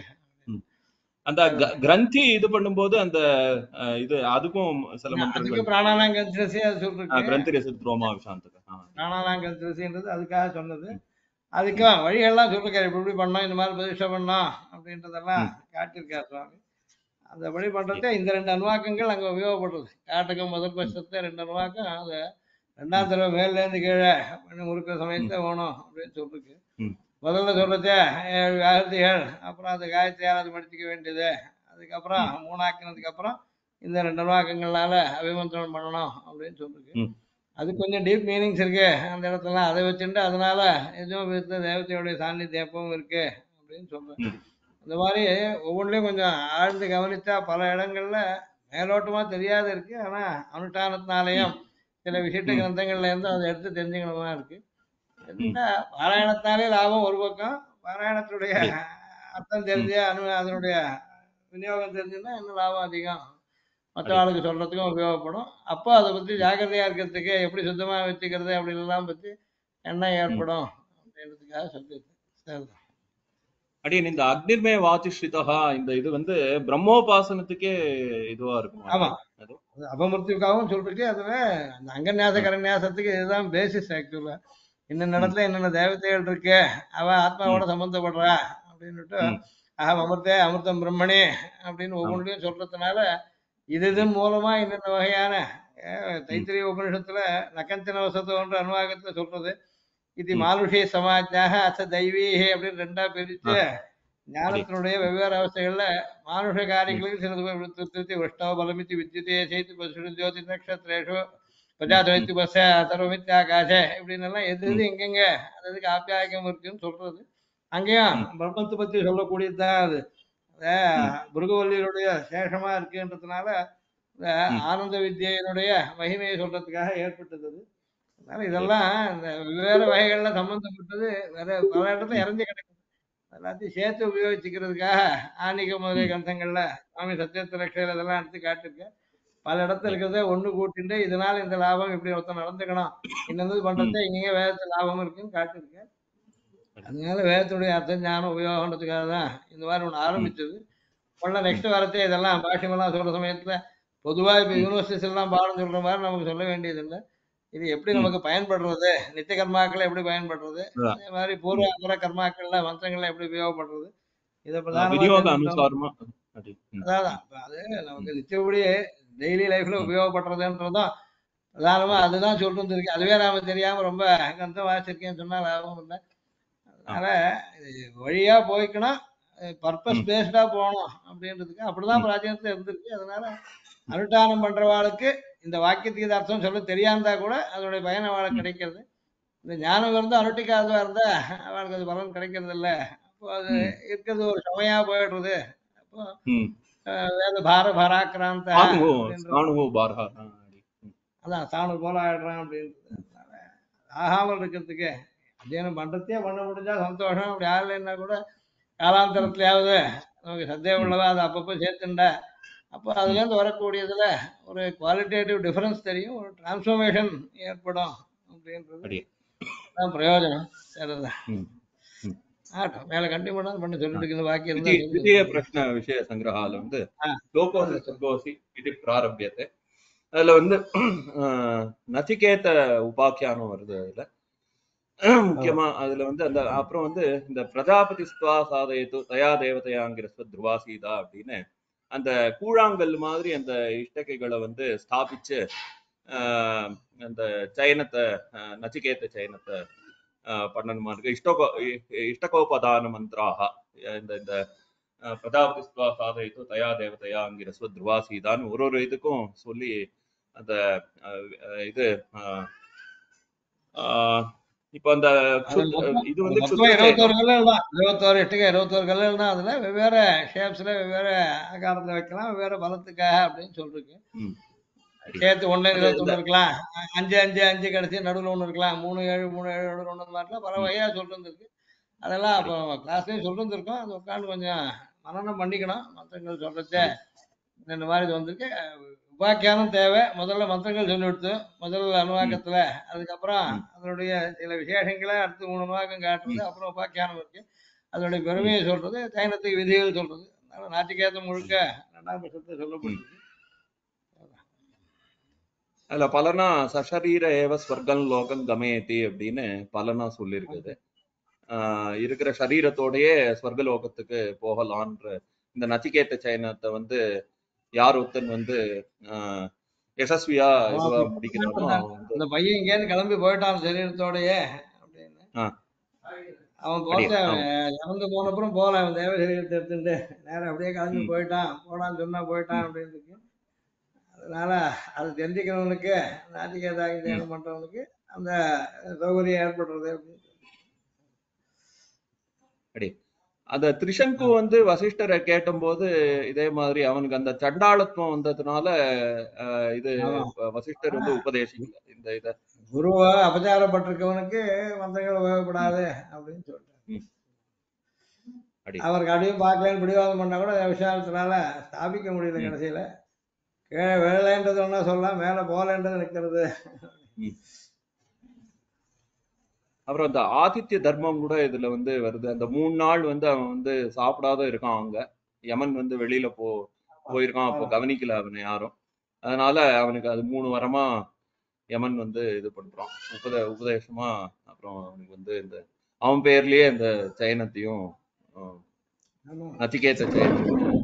அந்த க- கிரந்தி இது பண்ணும்போது அந்த அஹ், இது அதுக்கும் சில அதுக்கு மந்திரங்கள் பிராணாலாம் கன்சிடர்ஸே அது அஹ், சொல்லிருக்கு கிரந்தி ரசித் ரோமா விஷாந்தக பிராணாலாம் கன்சிடர்ஸின்றது அதுக்காக சொன்னது அதுக்கும் வழிகள்லாம் சொல்லிருக்காரு இப்படி இப்படி பண்ணோம் இந்த மாதிரி பிரதிஷ்டை பண்ணோம் அப்படின்றதெல்லாம் காட்டியிருக்காரு சுவாமி அந்த வழி பண்றது இந்த ரெண்டு அனுவாக்கங்கள் அங்க உபயோகப்படுறது காட்டுக்கும் முதல் பட்சத்தை ரெண்டு அனுவாக்கம் அது ரெண்டாம் தடவை மேல இருந்து கீழே பண்ணி முறுக்கிற சமயத்துல வேணும் அப்படின்னு சொல்லிருக்கு ம். முதல்ல சொல்றது ஏழு காயத்ரிகள் அப்புறம் அந்த காயத்ரியால் மடிச்சுக்க வேண்டியது அதுக்கப்புறம் மூணாக்கினதுக்கு அப்புறம் இந்த ரெண்டு அனுவாக்கங்களால அபிமந்திரம் பண்ணணும் அப்படின்னு சொல்லிருக்கு ம். அது கொஞ்சம் டீப் மீனிங்ஸ் இருக்கு அந்த இடத்துல அதை வச்சுட்டு அதனால எதுவும் விருத்த தேவதையுடைய சாநித்தியம் எப்பவும் இருக்கு அப்படின்னு சொல்றேன் ம். இந்த மாதிரி ஒவ்வொன்றிலையும் கொஞ்சம் ஆழ்ந்து கவனிச்சா பல இடங்கள்ல மேலோட்டமா தெரியாத இருக்கு ஆனா அனுஷ்டானத்தினாலையும் சில விசிட்ட ம். கிரந்தங்கள்ல இருந்து அதை எடுத்து தெரிஞ்சுக்கணுமா இருக்கு என்ன பாராயணத்தினாலே லாபம் ஒரு பக்கம் பாராயணத்துடைய அர்த்தம் தெரிஞ்சு அனு அதனுடைய விநியோகம் தெரிஞ்சுன்னா இன்னும் லாபம் அதிகம் மற்ற ஆளுக்கு சொல்றதுக்கும் உபயோகப்படும் அப்போ அதை பத்தி ஜாக்கிரதையா இருக்கிறதுக்கு எப்படி சுத்தமா வச்சுக்கிறது அப்படி எல்லாம் பத்தி எண்ணம் ஏற்படும் அப்படின்றதுக்காக சொல்லி சரிதான். அடியன் இந்த அக்னிர்மய வாதிஷ்ரிதா இந்த இது வந்து பிரம்மோபாசனத்துக்கே இதுவா இருக்கும் ஆமா. அது அது அபமிருத்தியுக்காகவும் சொல்லிருக்கு அதுல அந்த அங்கன்யாச கரன்யாசத்துக்கு இதுதான் பேசிஸ் ஆக்சுவலா இன்னென்ன இடத்துல என்னென்ன தேவதைகள் இருக்கு அவ ஆத்மாவோட சம்பந்தப்படுறா அப்படின்னுட்டு ம். அகம் அமிர்தே அமிர்தம் பிரம்மணி அப்படின்னு ஒவ்வொன்றையும் சொல்றதுனால இது இதன் மூலமா என்னென்ன வகையான அஹ், தைத்திரிய உபனிஷத்துல நகஞ்சன வசத்தோன்ற அனுவாகத்துல சொல்றது இது ம். மானுஷே சமாஜாக அச தெய்வீக அப்படின்னு ரெண்டா பிரிச்சு ஞானத்தினுடைய வெவ்வேறு அவஸ்தைகள்ல மானுஷ காரியங்களுக்கு சிலது போய் விழுத்து திருத்தி விஷ்ணவ பலமித்தி வித்யுதே செய்து பசுடு ஜோதி நட்சத்திரேஷு பிரஜாதவைத்து பச சர்வமித்தி ஆகாஷே இப்படின்னு எல்லாம் எது எது எங்கெங்க அது எதுக்கு ஆப்பியாயக்கம் இருக்குன்னு சொல்றது அங்கேயும் பிரம்மத்தை பத்தி சொல்லக்கூடியதுதான் அது அத முருகவல்லியருடைய சேஷமா இருக்குன்றதுனால இந்த ம். ஆனந்த வித்யினுடைய மகிமையை சொல்றதுக்காக ஏற்பட்டது அது. அதனால இதெல்லாம் இந்த வெவ்வேறு வகைகள்ல சம்பந்தப்பட்டது வேற பல இடத்துல இறஞ்சி கிடக்குது எல்லாத்தையும் சேர்த்து உபயோகிச்சுக்கிறதுக்காக ஆன்மீக முதலிய கிரந்தங்கள்ல சுவாமி சத்தியத்த ரட்சையில் இதெல்லாம் எடுத்து காட்டிருக்கேன் பல இடத்துல இருக்கிறத ஒண்ணு கூட்டிட்டு இதனால இந்த லாபம் இப்படி ஒருத்தன் நடந்துக்கணும் இன்னது பண்றது இங்க வேதத்துல லாபம் இருக்குன்னு காட்டிருக்கேன் அதனால வேதத்துடைய அர்த்த ஞானம் உபயோகன்றதுக்காக தான் இந்த மாதிரி ஒண்ணு ஆரம்பிச்சது உள்ள நெக்ஸ்ட் வரத்தே இதெல்லாம் பாஷ்யமெல்லாம் சொல்ற சமயத்துல பொதுவா இப்ப யூனிவர்சிட்டிஸ் எல்லாம் பாடம் சொல்ற மாதிரி நமக்கு சொல்ல வேண்டியது இல்லை இது எப்படி நமக்கு பயன்படுறது நித்திய கர்மாக்கள் எப்படி பயன்படுறது அதான். அதே மாதிரி பூர்வ அபர கர்மாக்கள்ல மந்திரங்கள்ல எப்படி உபயோகப்படுறது இதை பிரதானமா விநியோக தெரிஞ்சுக்கணும். அனுசாரமா அப்படி ம். அதான் அப்ப அது நமக்கு நிச்சயப்படி டெய்லி லைஃப்ல உபயோகப்படுறதுன்றதும் பிரதானமா அதுதான் சொல்லிட்டு இருக்கு அதுவே நாம தெரியாம ரொம்ப கந்தம் வாசிச்சிருக்கேன்னு சொன்னா லாபம் இல்லை அதனால இது வழியா போய்க்கணும் பர்பஸ் பேஸ்டா போகணும் அப்படின்றதுக்கு அப்படிதான் பிராச்சீனத்துல இருந்திருக்கு அதனால அனுஷ்டானம் பண்றவாளுக்கு இந்த வாக்கியத்துக்கு இது அர்த்தம் சொல்ல தெரியாந்தா கூட அதனுடைய பயன் அவளுக்கு கிடைக்கிறது இந்த ஞானம் இருந்து அனுஷ்டிக்காதவா இருந்தா அவளுக்கு அது பலன் கிடைக்கிறது இல்ல அப்போ அது ம். இருக்கிறது ஒரு சுமையா போயிடுறது அப்போ ம். அஹ், வேத பார பராக்கிராந்த ஸ்தாணுவோ அப்படின்ற- ஸ்தாணுவோ பார்ஹா ஆ, அப்படி. ம். அதான் சாணு போல ஆயிடுறான் அப்படின்றது அதனால ஆகாமல் இருக்கிறதுக்கு அத்தியனம் பண்றதே பண்ண முடிஞ்சா சந்தோஷம் அப்படி ஆகலைன்னா கூட காலாந்தரத்துலயாவது நமக்கு சந்தேகம் உள்ளதா அதை அப்பப்போ சேர்த்துண்டா அப்போ அதுல இருந்து வரக்கூடியதுல ஒரு குவாலிட்டேட்டிவ் டிஃபரன்ஸ் தெரியும் ஒரு டிரான்ஸ்ஃபர்மேஷன் ஏற்படும் அப்படின்றது அப்படி. தான் பிரயோஜனம் சரிதான் ம். ம். ஆகட்டும் மேல கண்டினியூ பண்ணாலும் பண்ணி சொல்லிட்டு இருக்குது பாக்கி இருந்தா द्वितीय சொல்லு. द्वितीय प्रश्न विषय संग्रहाल வந்து ஆ. லோகோசி சர்கோசி இது பிராரம்பியத்தை அதுல வந்து அஹ், நச்சிகேத உபாக்கியானம் வருது அதுல முக்கியமா அதுல வந்து அந்த அப்புறம் வந்து இந்த பிரஜாபதி ஸ்வா சாதயத்து தயா தேவதையாங்கிற துருவாசீதா அப்படின்னு அந்த கூழாங்கல் மாதிரி அந்த இஷ்டகைகளை வந்து ஸ்தாபிச்சு ஆஹ், அந்த சயனத்தை ஆஹ், நச்சிகேத சயனத்தை ஆஹ், பண்ணணுமா இருக்கு இஷ்டகோ இ- இஷ்டகோபதான மந்திராக இந்த இந்த ஆஹ், பிரஜாபதி ஸ்வா சாதயத்து தயா தேவதையாங்கிற துருவாசீதான்னு ஒரு ஒரு இதுக்கும் சொல்லி அந்த ஆஹ், ஆஹ், இது ஆஹ், ஆஹ், இப்போ அந்த அது சுத்- மொத்தம் இது வந்து மொத்தம் சுத்த இருபத்தோரு கல்லல் தான் இருபத்தோரு எட்டுக்கு இருபத்தோரு கல்லல் தான் அதுல வெவ்வேறு ஷேப்ஸ்ல வெவ்வேறு ஆகாரத்துல வைக்கலாம் வெவ்வேறு பலத்துக்காக அப்படின்னு சொல்லிருக்கு ம். சேர்த்து ஒண்ணு அது இருபத்தொன்னு இருக்கலாம் அ- அஞ்சு அஞ்சு அஞ்சு கடைசி நடுவுல ஒண்ணு இருக்கலாம் மூணு ஏழு மூணு ஏழு ஏழு ஒண்ணு மாதிரிலாம் பல வகையா சொல்லிட்டு இருக்கு அதெல்லாம் அப்போ கிளாஸ்லயும் சொல்லிட்டு இருக்கோம் அது உட்காந்து கொஞ்சம் மனநம் பண்ணிக்கணும் மந்திரங்கள் சொல்றதே இந்த மாதிரி இது வந்திருக்கு உபாக்கியானம் தேவை முதல்ல மந்திரங்கள் சொல்லி கொடுத்து முதல் அனுவாக்கத்துல அதுக்கப்புறம் ம். அதனுடைய சில விசேஷங்களை அடுத்து மூணு அனுவாக்கம் காட்டுறது அப்புறம் உபாக்கியானம் இருக்கு அதனுடைய பெருமையை சொல்றது சைனத்துக்கு விதிகள் சொல்றது அதனால நாட்டுக்கேத்த முழுக்க ரெண்டாம் பட்சத்தை சொல்லப்பட்டிருக்கு அதுல பலனா சஷரீர ஏவ ஸ்வர்கம் லோகம் கமயதி அப்படின்னு பலனா சொல்லியிருக்குது ஆஹ் இருக்கிற சரீரத்தோடயே ஸ்வர்கலோகத்துக்கு போகலான்ற இந்த நச்சிகேத்த சயனத்தை வந்து யார் ஒருத்தன் வந்து ஆஹ் யசஸ்வியா இதுவா முடிக்கிறானோ அவன் வந்து அந்த பையன் இங்கேருந்து கிளம்பி போயிட்டான் சரீரத்தோடயே அப்படின்னு ஆ. அவன் அப்படியே, போத்த ஆமா. இறந்து போன அப்புறம் போகல அவன் தேவ சரீரத்தை எடுத்துட்டு நேரம் அப்படியே கிளம்பி ம். போயிட்டான் போடான்னு சொன்னா போயிட்டான் அப்படின்னு இருக்கு அதனால அது தெரிஞ்சுக்கிறவனுக்கு நாட்டிகேதாகி தியானம் பண்றவனுக்கு அந்த சௌகரியம் ஏற்படுறது அப்படின்னு அந்த திரிசங்கு வந்து வசிஷ்டரை கேட்டும்போது இதே மாதிரி அவனுக்கு அந்த சண்டாளத்துவம் வந்ததுனால ஆஹ் இது ஆமா. வசிஷ்டர் வந்து உபதேசிக்கல இந்த இத குருவை அபச்சாரப்பட்டிருக்கவனுக்கு மந்திரங்கள் உபயோகப்படாது அப்படின்னு சொல்லிட்டார் அடி. அவருக்கு அடியும் பார்க்கலன்னு பிடிவாதம் பண்ணா கூட விஷாலத்தினால ஸ்தாபிக்க முடியல ம். கடைசியில கீழே வேலைன்றது ஒன்றா சொல்லலாம் மேலே போகலன்றது நிற்கிறது அப்புறம் அந்த ஆதித்ய தர்மம் கூட இதுல வந்து வருது அந்த மூணு நாள் வந்து அவன் வந்து சாப்பிடாத இருக்கான் அங்க யமன் வந்து வெளியில போ போயிருக்கான் அப்போ கவனிக்கல அவனை யாரும் அதனால அவனுக்கு அது மூணு வரமா யமன் வந்து இது பண்றான் உபத உபதேசமா அப்புறம் அவனுக்கு வந்து இந்த அவன் பேர்லயே இந்த சயனத்தையும் அஹ், ஆமா. நச்சிகேத சயனம்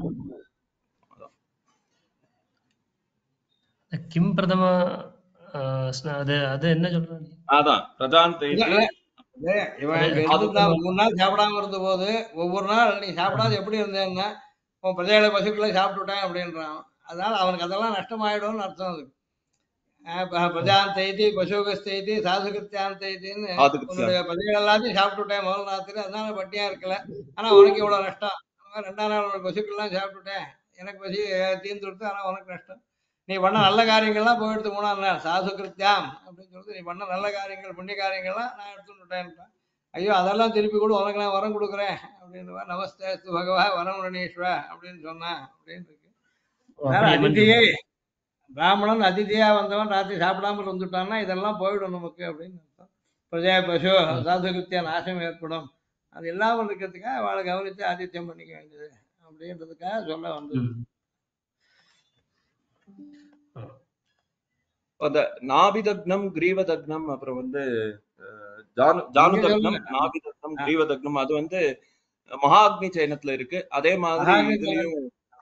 கிம் பிரதம ஆஹ் ஸ்ன- அது அது என்ன சொல்றாங்க அதான் பிரஜாந்தை இல்ல, இல்ல. இல்ல, இவன் இங்க இருந்திருந்தா மூணு நாள் சாப்பிடாம இருந்த போது ஒவ்வொரு நாள் நீ சாப்பிடாத எப்படி இருந்தேன்னா உன் பிரஜைகளை பசுக்களை சாப்பிட்டுட்டேன் அப்படின்றான் அதனால அவனுக்கு அதெல்லாம் நஷ்டமாயிடும்னு அர்த்தம் அதுக்கு ஆஹ் ப- பிரஜாந்தைதி பசுகஸ்தைதி சாதுகிருத்தியாந்தைதின்னு அதுக்கு உன்னுடைய பிரஜைகள் எல்லாத்தையும் சாப்பிட்டுட்டேன் முதல் ராத்திரி அதனால பட்டியா இருக்கல ஆனா உனக்கு இவ்வளவு நஷ்டம் அந்த மாதிரி ரெண்டாம் நாள் உனக்கு பசுக்கள்லாம் சாப்பிட்டுட்டேன் எனக்கு பசி அஹ், தீர்ந்து கொடுத்து ஆனா உனக்கு நஷ்டம் நீ பண்ண நல்ல காரியங்கள்லாம் போயிடுத்து மூணாம் நாள் சாசு கிருத்தியாம் அப்படின்னு சொல்லிட்டு நீ பண்ண நல்ல காரியங்கள் புண்ணிய காரியங்கள்லாம் நான் எடுத்துட்டேன் ஐயோ அதெல்லாம் திருப்பி கூட உனக்கு நான் வரம் கொடுக்குறேன் அப்படின்னு நமஸ்தே பகவா வரம் ரணீஸ்வர அப்படின்னு சொன்னான் அப்படின்னு இருக்கு அதனால அதிதியை பிராமணன் அதிதியா வந்தவன் ராத்திரி சாப்பிடாம இருந்துட்டான்னா இதெல்லாம் போயிடும் நமக்கு அப்படின்னு அர்த்தம் பிரஜா பசு சாதுகிருத்திய நாசம் ஏற்படும் அது இல்லாமல் இருக்கிறதுக்காக அவளை கவனித்து ஆதித்யம் பண்ணிக்க வேண்டியது அப்படின்றதுக்காக சொல்ல வந்தது அந்த நாபிதக்னம் கிரீவதக்னம் அப்புறம் வந்து அஹ், ஜானு ஜானுதக்னம் நாபிதக்னம் கிரீவதக்னம் அது வந்து மகாக்னி சயனத்துல இருக்கு அதே மாதிரி மகாக்னி இதுலயும்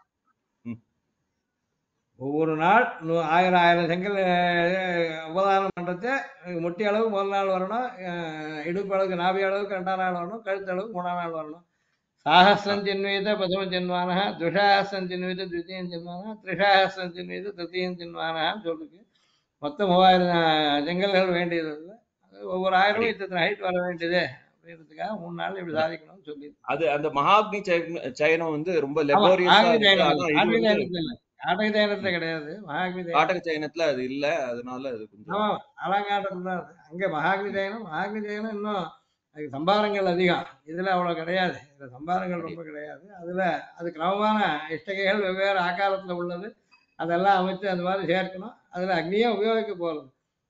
ஒவ்வொரு நாள் நூ- ஆயிரம் ஆயிரம் செங்கல் அஹ், உபதானம் பண்றது அஹ், முட்டி அளவு முதல் நாள் வரணும் அஹ், இடுப்பு அளவுக்கு நாபி அளவுக்கு ரெண்டாம் நாள் வரணும் கழுத்து அளவுக்கு மூணாம் நாள் வரணும் சாகசிரம் ஜென்வீத பிரதம ஜென்வான துஷாஹசிரம் ஜென்வீத த்விதீயம் ஜென்வான திரிஷாஹசிரம் ஜென்வீத திருத்தீயம் ஜென்வானு சொல்லுது மொத்தம் மூவாயிரம் அஹ், செங்கல்கள் வேண்டியது இல்லை அது ஒவ்வொரு ஆயிரமும் இத்தனை ஹைட் வர வேண்டியது அப்படின்றதுக்காக மூணு நாள் இப்படி சாதிக்கணும்னு சொல்லி அது அந்த மகாக்னி சயன- சயனம் வந்து ரொம்ப ஆமா, லெபோரியஸா ஆக்னி இருக்கு ஜெயனம் ஆனா இல்லை. இது ஆக்னி வந்து ஜெயனத்துல இல்லை காட்டக ஜெயனத்துல கிடையாது மகாக்னி ஜெயனம் காட்டக சயனத்துல அது இல்ல அதனால அது கொஞ்சம் ஆமா அலங்காட்டம் தான் அது. அங்க மகாக்னி ஜெயனம் மகாக்னி ஜெயனம் இன்னும் அதுக்கு சம்பாரங்கள் அதிகம் இதுல அவ்வளவு கிடையாது இதுல சம்பாரங்கள் ரொம்ப கிடையாது அதுல அது கிரமமான இஷ்டகைகள் வெவ்வேறு ஆக்காரத்துல உள்ளது அதெல்லாம் அமைத்து அந்த மாதிரி சேர்க்கணும் அதுல அக்னியே உபயோகிக்க போறது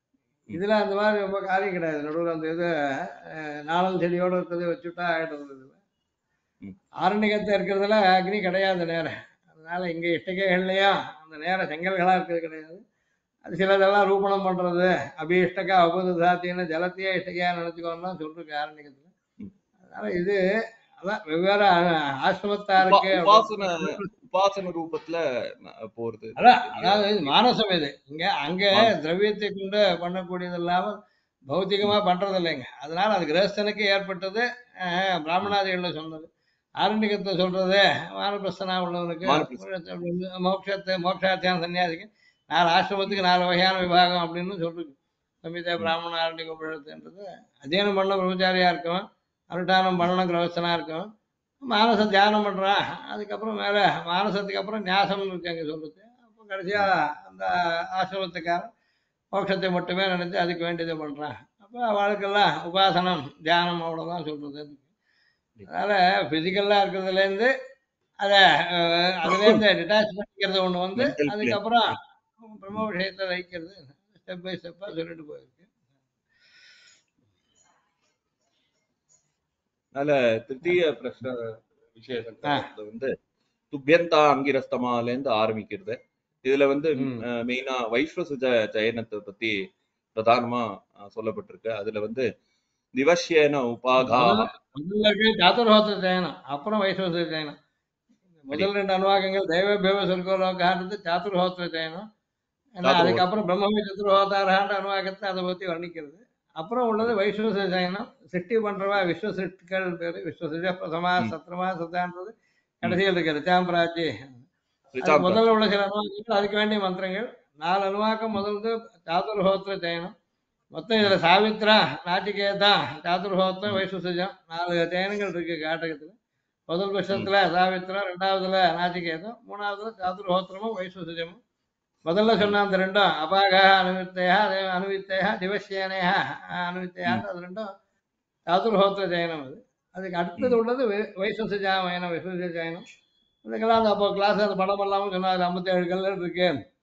இதுல அந்த மாதிரி ரொம்ப காரியம் கிடையாது நடுவில் அந்த இது அஹ், நாணல் செடியோட இருக்கிறது வச்சுட்டா ஆயிடுறது இதுல ம். ஆரண்யகத்தை இருக்கிறதுல அக்னி கிடையாது நேரம் அதனால இங்க இஷ்டகைகள்லயும் அந்த நேரம் செங்கல்களா இருக்கிறது கிடையாது அது சிலதெல்லாம் ரூபணம் பண்றது அபிஷ்டகா உபது சாத்தின்னு ஜலத்தையே இஷ்டகையா நினைச்சுக்கோன்னு சொல்லிருக்கு ஆரண்யகத்துல ம். அதனால இது அதான் வெவ்வேறு ஆ- ஆசிரமத்தாருக்கு உபா- உபாசன உபாசன ரூபத்துல ந- போறது அதான் அதாவது இது மானசம் இது இங்க அங்க திரவியத்தை கொண்டு பண்ணக்கூடியது இல்லாம பௌத்திகமா பண்றது இல்லைங்க அதனால அது கிரகஸ்தனுக்கு ஏற்பட்டது அஹ், பிராமணாதிகள்ல சொன்னது ஆரண்யகத்தை சொல்றது வானப்பிரஸ்தனா உள்ளவனுக்கு வானப்பிரஸ்தன். மோட்சத்தை மோட்சாத்தியான சன்னியாசிக்கு நாலு ஆசிரமத்துக்கு நாலு வகையான விபாகம் அப்படின்னு சொல்றது சமீத பிராமண ஆரண்யக உபழத்துன்றது அத்தியனம் பண்ண பிரம்மச்சாரியா இருக்கும் அனுஷ்டானம் பண்ணணும் கிரகஸ்தனா இருக்கும் மானசம் தியானம் பண்றான் அதுக்கப்புறம் மேல மானசத்துக்கு அப்புறம் ஞாசம்னு இருக்கு அங்க சொல்றது அப்போ கடைசியா அந்த ஆசிரமத்துக்காரன் மோட்சத்தை மட்டுமே நினைச்சு அதுக்கு வேண்டியதை பண்றான் அப்போ அவளுக்கெல்லாம் உபாசனம் தியானம் அவ்வளவுதான் சொல்றது அதனால பிசிக்கல்லா இருக்கிறதுலேருந்து அதை அஹ், அதுலேருந்து டிட்டாச் பண்ணிக்கிறது ஒண்ணு வந்து Mental plane. அதுக்கப்புறம் பிரம்ம விஷயத்தை வைக்கிறது ஸ்டெப் பை ஸ்டெப்பா சொல்லிட்டு போயிருக்கு அதனால திருத்தீய பிரஷ்ன விசேஷத்துல வந்து துப்பியந்தா அங்கிரஸ்தமால இருந்து ஆரம்பிக்கிறது இதுல வந்து ம். மெயினா வைஸ்வசுஜ ஜெயனத்தை பத்தி பிரதானமா அஹ், சொல்லப்பட்டிருக்கு அதுல வந்து திவசியன உபாகா முதல்ல இருக்கு சாதுர்ஹோத்திர ஜெயனம் அப்புறம் வைஸ்வச ஜெயனம் முதல் ரெண்டு அனுவாகங்கள் தெய்வ பேவ சொர்க்கலோகான்றது சாதுர்ஹோத்திர ஜெயனம் ஏன்னா சாதுர்ஹோத்திரம். அதுக்கப்புறம் பிரம்மவி சதுர்ஹோதாரஹான்ற அனுவாகத்தை அதை பத்தி வர்ணிக்கிறது அப்புறம் உள்ளது வைஸ்வச ஜெயனம் சிருஷ்டி பண்றவா விஸ்வ சிருஷ்டிகள் பேரு விஸ்வசிஜ பிரதமா ம். சத்ரமா சத்தான்றது கடைசியில் இருக்கு ரிச்சாம்பராஜி அது ரிச்சாம்பரம். முதல்ல உள்ள சில அனுவாக்கங்கள் அதுக்கு வேண்டிய மந்திரங்கள் நாலு அனுவாக்கம் முதல்து சாதுர்ஹோத்திர ஜெயனம் மொத்தம் இதுல சாவித்ரா நாச்சிகேதா சாதுர்ஹோத்திரம் வைசுசஜம் நாலு ஜெயனங்கள் இருக்கு காட்டகத்துல முதல் பட்சத்துல சாவித்ரா ரெண்டாவதுல நாச்சிகேதம் மூணாவதுல சாதுர்ஹோத்திரமும் வைசுசஜமும் முதல்ல சொன்ன அந்த ரெண்டும் அபாக அனுவித்தையா அதே அனுவித்தையா திவசேனையா அனுவித்தையா அது ரெண்டும் சாதுர்ஹோத்திர ஜெயனம் அது அதுக்கு அடுத்தது உள்ளது வைசுசஜாமயனம் வைசுச ஜெயனம் இதுக்கெல்லாம் அந்த அப்போ கிளாஸ் அந்த படம் எல்லாமும் சொன்னார் ஐம்பத்தி ஏழு கல்லர் இருக்கு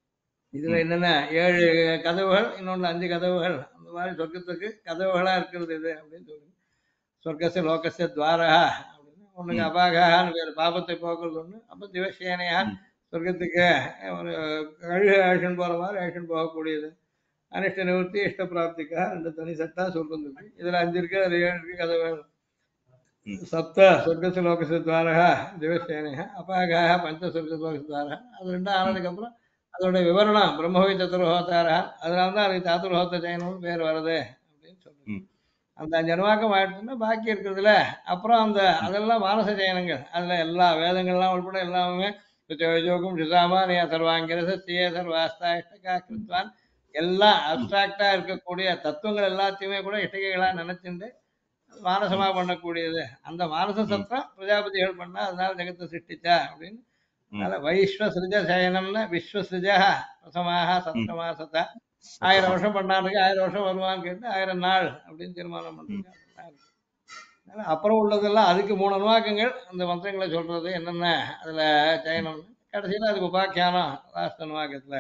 இதுல என்னென்ன ஏழு கதவுகள் இன்னொன்று அஞ்சு கதவுகள் அந்த மாதிரி சொர்க்கத்துக்கு கதவுகளா இருக்கிறது இது அப்படின்னு சொல்லி சொர்க்கச லோகச துவாரா அப்படின்னு ஒண்ணுக்கு ம். அபாகான்னு பேர் பாபத்தை போக்குறது ஒண்ணு அப்ப திவசேனையா ம். சொர்க்கத்துக்கு ஒரு கழுகு ஆக்ஷன் போற மாதிரி ஆக்ஷன் போகக்கூடியது அனிஷ்ட நிவர்த்தி இஷ்ட பிராப்திக்கா ரெண்டு தனி செட்டா சொல்றது இருக்கு. இதுல அஞ்சு இருக்கு அது ஏழு இருக்கு கதவுகள் ம். சப்த சொர்க்கச லோகச துவாரா திவசேனையா அபாகா பஞ்ச சொர்க்க லோகச துவாரா அது ரெண்டும் ஆனதுக்கு அப்புறம் அதோட விவரணம் பிரம்மவி சதுர்ஹோத்தாரா அதனால தான் அதுக்கு சாதுர்ஹோத்த ஜெயனம்னு பேர் வருது அப்படின்னு சொல்லுது ம். அந்த ஜனவாக்கம் ஆயிடுச்சுன்னா பாக்கி இருக்கிறதுல அப்புறம் அந்த அதெல்லாம் மானச ஜெயனங்கள் அதுல எல்லா வேதங்கள்லாம் உள்பட எல்லாமே யோகம் ரிசாமானியா சர்வாங்கிரச சிய சர்வாஸ்தா இஷ்டகா கிருத்வான் எல்லாம் அப்டிராக்டா இருக்கக்கூடிய தத்துவங்கள் எல்லாத்தையுமே கூட இஷ்டகைகளா நினைச்சுண்டு மானசமா பண்ணக்கூடியது அந்த மானச சத்தம் பிரஜாபதிகள் பண்ணா அதனால ஜெகத்தை சிருஷ்டிச்சா அப்படின்னு அதனால வைஸ்வசிருஜ சயனம்னு விஸ்வசிருஜ பிரசமாக சப்தமா சதா ஆயிரம் வருஷம் பண்ணாருக்கு ஆயிரம் வருஷம் வருவான்னு கேட்டு ஆயிரம் நாள் அப்படின்னு தீர்மானம் பண்றாங்க அதனால அப்புறம் உள்ளதெல்லாம் அதுக்கு மூணு அனுவாக்கங்கள் அந்த மந்திரங்களை சொல்றது என்னென்ன அதுல சயனம் கடைசியில அதுக்கு உபாக்கியானம் லாஸ்ட் அனுவாக்கத்துல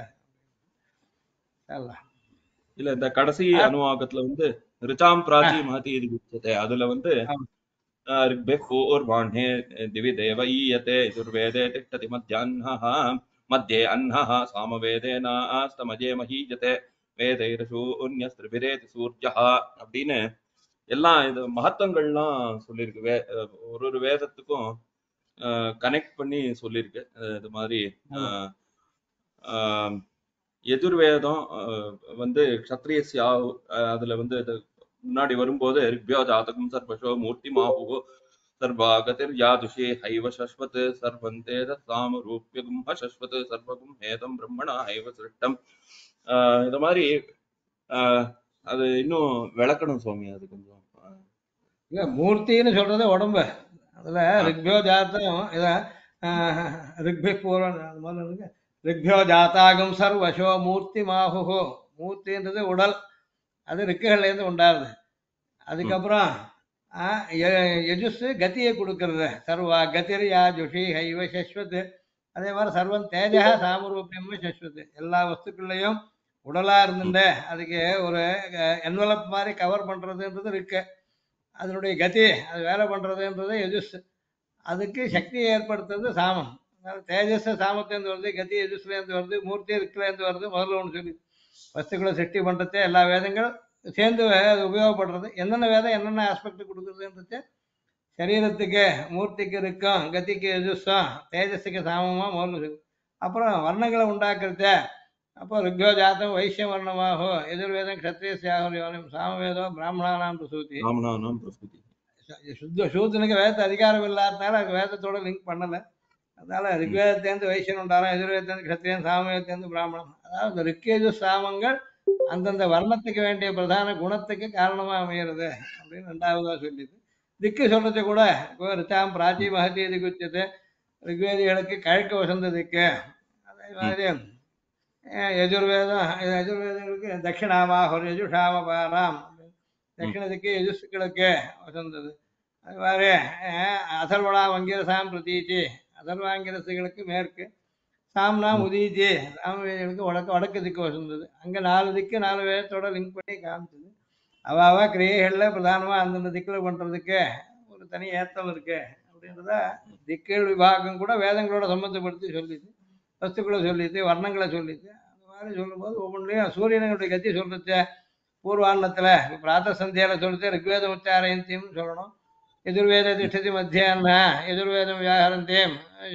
எல்லாம் இல்ல இந்த கடைசி அனுவாகத்துல வந்து ரிச்சாம் பிராச்சி மகதி இது உச்சத்தை அதுல வந்து ஆமா. அஹ், ரிக்பெஹ் பூர்வாண்ணே திவி தேவ ஈயते यजुर्वेदे तिष्ठति मध्याह्नः मध्ये अन्नः सामवेदेन அஸ்தமஜே மஹீஜते வேதைரசூன்யஸ்திரிபிரேதி சூர்யः அப்படின்னு எல்லாம் இது மகத்துவங்கள்லாம் சொல்லியிருக்கு வே அஹ், ஒரு ஒரு வேதத்துக்கும் கனெக்ட் பண்ணி சொல்லியிருக்கு அஹ், இது மாதிரி அஹ், ஆஹ், எதிர்வேதம் அஹ், வந்து க்ஷத்ரியஸ்யா அஹ், அதுல வந்து இது முன்னாடி வரும்போது ரிக்பியோ ஜாதகம் சர்வசோ மூர்த்தி மாஹு சர்வாகதிர் யாதுஷே ஹைவ சஸ்வத் சர்வந்தே சாம ரூபியகும் சஸ்வத் சர்வகும் ஹேதம் பிரம்மணா ஹைவ சிருஷ்டம் ஆஹ், இந்த மாதிரி ஆஹ், அது இன்னும் விளக்கணும் சுவாமி அது கொஞ்சம் ஆஹ், இல்ல மூர்த்தின்னு சொல்றது உடம்பு அதுல ரிக்பியோ ஜாத்தம் இத ஆஹ், ரிக்பி பூர்வம் அது மாதிரி இருக்கு ரிக்பியோ ஜாத்தாகும் சர்வசோ மூர்த்தி மாஹுஹோ மூர்த்தின்றது உடல் அது ரிக்குகள்ல இருந்து உண்டாருது அதுக்கப்புறம் ஆஹ், எ- யஜுஸ் கத்தியை கொடுக்கறது சர்வா கதிர் யா ஜுஷி ஹைவ சஸ்வத் அதே மாதிரி சர்வம் தேஜா சாமரூபியம் சஸ்வத் எல்லா வஸ்துக்கள்லையும் உடலா இருந்துட்டு அதுக்கு ஒரு என்வலப் மாதிரி கவர் பண்றதுன்றது இருக்கு அதனுடைய கதி அது வேலை பண்றதுன்றது எஜுஸ் அதுக்கு சக்தியை ஏற்படுத்துறது சாமம் அதனால தேஜஸ் சாமத்திலேருந்து வருது கதி எஜுஸ்லேருந்து வருது மூர்த்தி இருக்குலேருந்து வருது முதல்ல ஒன்று சொல்லி வஸ்துக்களை சிருஷ்டி பண்றதே எல்லா வேதங்களும் சேர்ந்து வே- அது உபயோகப்படுறது என்னென்ன வேதம் என்னென்ன ஆஸ்பெக்ட் கொடுக்குறதுன்றது சரீரத்துக்கு மூர்த்திக்கு இருக்கும் கத்திக்கு எஜுஸும் தேஜஸுக்கு சாமமாக முதல்ல சொல்லு அப்புறம் வர்ணங்களை உண்டாக்குறது அப்போ ருக்யோ ஜாத்தம் வைசியம் வர்ணமாகோ எதிர்வேதம் க்ஷத்ரியசியாகும் சாமவேதோ பிராமணானாம் பிரசூதி ராமநாதம் பிரசுதி சுத்த சூத்தனுக்கு வேதத்தை அதிகாரம் இல்லாதனால அது வேதத்தோட லிங்க் பண்ணல அதனால ரிக்வேதத்தேர்ந்து வைசியன் உண்டாரம் எதிர்வேதத்தேர்ந்து கத்திரியன் சாமவேதத்தேர்ந்து பிராமணன் அதாவது இந்த ரிக்கேஜு சாமங்கள் அந்தந்த வர்ணத்துக்கு வேண்டிய பிரதான குணத்துக்கு காரணமா அமைகிறது அப்படின்னு ரெண்டாவதா சொல்லிது திக்கு சொல்றது கூட இப்போ ரிச்சாம் பிராச்சி மகதி இது குச்சது ரிக்வேதிகளுக்கு கிழக்கு வசந்த திக்கு அதே மாதிரி அஹ், யஜுர்வேதம் யஜுர்வேதங்களுக்கு தட்சிணாமா ஒரு யஜுஷாம பாராம் தட்சிண திக்கு யஜுஸ்களுக்கு வசந்தது அது மாதிரி அஹ், அதர்வணா வங்கிரசாம் பிரதீச்சி அதர்வாங்கிரசுகளுக்கு மேற்கு சாம்னா உதீச்சி சாமவேதிகளுக்கு வடக்கு வடக்கு திக்கு வசந்தது அங்க நாலு திக்கு நாலு வேதத்தோட லிங்க் பண்ணி காமிச்சது அவ அவ கிரியைகள்ல பிரதானமா அந்தந்த திக்குல பண்றதுக்கு ஒரு தனி ஏத்தம் இருக்கு அப்படின்றத திக்குகள் விபாகம் கூட வேதங்களோட சம்பந்தப்படுத்தி சொல்லிது வஸ்துக்களை சொல்லிது வர்ணங்களை சொல்லிது அந்த மாதிரி சொல்லும்போது ஒவ்வொன்றையும் சூரியனுடைய கத்தி சொல்றது பூர்வாண்ணத்துல பிராத்த சந்தியால சொல்லிட்டு ரிக்வேத உச்சாரயந்தியும் சொல்லணும் எதிர்வேத திஷ்டதி மத்தியான்ன எதிர்வேதம் வியாகரந்தியம்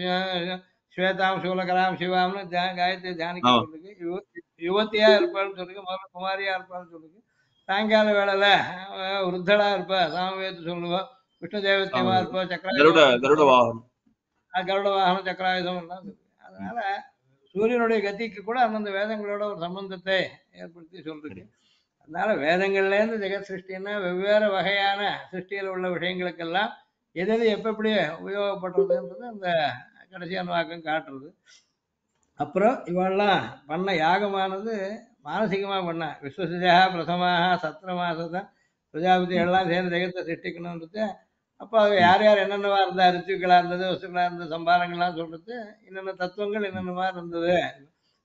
ஸ்வேதாம் சூலகராம் சிவாம்னு தியா- காயத்ரி தியானிக்க ஆமா. சொல்லுது யுவ- யுவத்தியா இருப்பான்னு சொல்லுங்க முதல்ல குமாரியா இருப்பான்னு சொல்லுங்க சாயங்கால வேளையில அஹ், விருத்தளா இருப்பா சாமவேத்து சொல்லுவோம் விஷ்ணு தேவத்தியமா ஆமா. இருப்பா கருட சக்கர கருட வாகனம் அது கருட வாகனம் சக்கராயுதம் எல்லாம் இருக்கு. அதனால சூரியனுடைய கதிக்கு கூட அந்தந்த வேதங்களோட ஒரு சம்பந்தத்தை ஏற்படுத்தி சொல்றது அதனால வேதங்கள்ல இருந்து ஜெகத் சிருஷ்டின்னா வெவ்வேறு வகையான சிருஷ்டியில் உள்ள விஷயங்களுக்கெல்லாம் எது எது எப்ப எப்படி உபயோகப்படுறதுன்றது அந்த கடைசி அனுவாக்கம் காட்டுறது அப்புறம் இவெல்லாம் பண்ண யாகமானது மானசீகமா பண்ண விஸ்வசிஜா பிரசமாக சத்திரமாசத பிரஜாபதி எல்லாம் சேர்ந்து ஜெகத்தை சிருஷ்டிக்கணுன்றது அப்போ அது யார் யார் என்னென்னவா இருந்தா ரித்துக்களா இருந்தது வசுக்களா இருந்தது சம்பாரங்கள்லாம் சொல்றது என்னென்ன தத்துவங்கள் என்னென்ன மாதிரி இருந்தது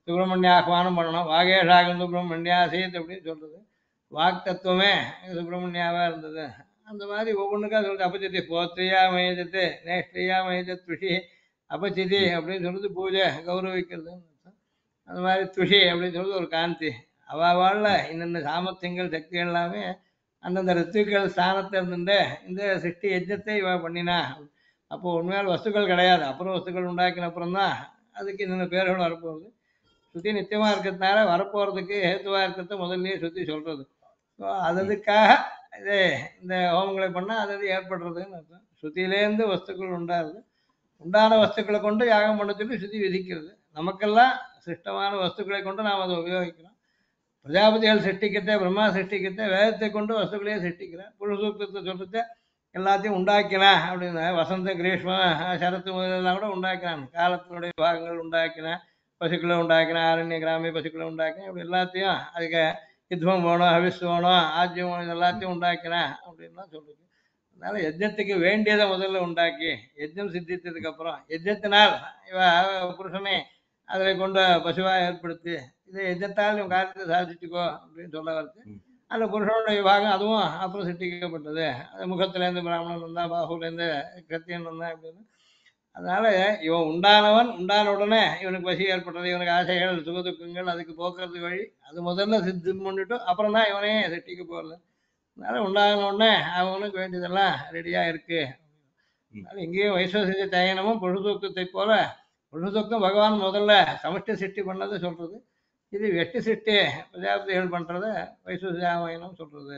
சுப்பிரமணிய ஆஹ்வானம் பண்ணணும் வாகேஷாகம் சுப்பிரமணியாசீத் அப்படின்னு சொல்றது வாக் தத்துவமே சுப்பிரமணியாவா இருந்தது அந்த மாதிரி ஒவ்வொன்றுக்கா சொல்றது அபச்சித்தி போத்திரியா மயஜத்து நேஷ்டிரியா மயஜத் துஷி அபச்சிதி அப்படின்னு சொல்றது பூஜை கௌரவிக்கிறது அந்த மாதிரி துஷி அப்படின்னு சொல்றது ஒரு காந்தி அவாவாழ்ல இன்னென்ன சாமர்த்தியங்கள் சக்தி எல்லாமே அந்தந்த ரித்துக்கள் ஸ்தானத்தை இருந்துட்டு இந்த சிருஷ்டி யஜ்ஞத்தை இவ பண்ணினா அப்போ உண்மையால் வஸ்துக்கள் கிடையாது அப்புறம் வஸ்துக்கள் உண்டாக்கின அப்புறம் தான் அதுக்கு இன்னென்ன பேர்கள் வரப்போகுது சுத்தி நித்தியமா இருக்கிறதுனால வரப்போறதுக்கு ஹேத்துவா இருக்கிறத முதல்லயே சுத்தி சொல்றது ஸோ அதுக்காக இது இந்த ஹோமங்களை பண்ணா அது அது ஏற்படுறதுன்னு அர்த்தம் ஸ்ருதியிலேருந்து வஸ்துக்கள் உண்டாகுது உண்டான வஸ்துக்களை கொண்டு யாகம் பண்ண சொல்லி ஸ்ருதி விதிக்கிறது நமக்கெல்லாம் சிஷ்டமான வஸ்துக்களை கொண்டு நாம் அதை உபயோகிக்கிறோம் பிரஜாபதிகள் சிருஷ்டிக்கத்தை பிரம்மா சிருஷ்டிக்கத்தை வேதத்தை கொண்டு வஸ்துக்களையே சிருஷ்டிக்கிறேன் புழு சூக்தத்தை சொல்றத எல்லாத்தையும் உண்டாக்கினா அப்படின்னு வசந்த கிரீஷ்ம சரத்து முதலெல்லாம் கூட உண்டாக்கினான் காலத்தினுடைய பாகங்கள் உண்டாக்கினேன் பசுக்களை உண்டாக்கினேன் ஆரண்ய கிராமிய பசுக்களை உண்டாக்கினேன் இப்படி எல்லாத்தையும் அதுக்கு யுத்தம் போகணும் ஹவிஸ் வேணும் ஆஜ்யம் வேணும் இது எல்லாத்தையும் உண்டாக்கினேன் அப்படின்லாம் சொல்லுது அதனால யஜ்ஞத்துக்கு வேண்டியதை முதல்ல உண்டாக்கி யஜ்ஞம் சித்தித்ததுக்கு அப்புறம் யஜ்ஞத்தினால் இவ புருஷனே அதில் கொண்டு பசுவா ஏற்படுத்தி இதை யஜ்ஞத்தால் இவன் காரியத்தை சாதிச்சுக்கோ அப்படின்னு சொல்ல வருது ம். அந்த புருஷனுடைய விபாகம் அதுவும் அப்புறம் சிருஷ்டிக்கப்பட்டது அது முகத்திலேருந்து பிராமணன் வந்தா பாகுலேருந்து கத்தியன் வந்தான் அப்படின்னு அதனால இவன் உண்டானவன் உண்டான உடனே இவனுக்கு பசி ஏற்பட்டது இவனுக்கு ஆசைகள் சுகதுக்கங்கள் அதுக்கு போக்குறது வழி அது முதல்ல சித்தம் பண்ணிட்டு அப்புறம் தான் இவனே சிருஷ்டிக்க போறது அதனால உண்டான உடனே அவனுக்கு வேண்டியதெல்லாம் ரெடியா இருக்கு அதனால இங்கேயும் வைஸ்வசிய தயனமும் பொழுதுக்கத்தை போல பொழுதுக்கம் பகவான் முதல்ல சமஷ்டி சிருஷ்டி பண்ணதை சொல்றது இது வெட்டி சிருஷ்டி பிரஜாபதிகள் பண்றத வைஸ்வசியாமயனம் சொல்றது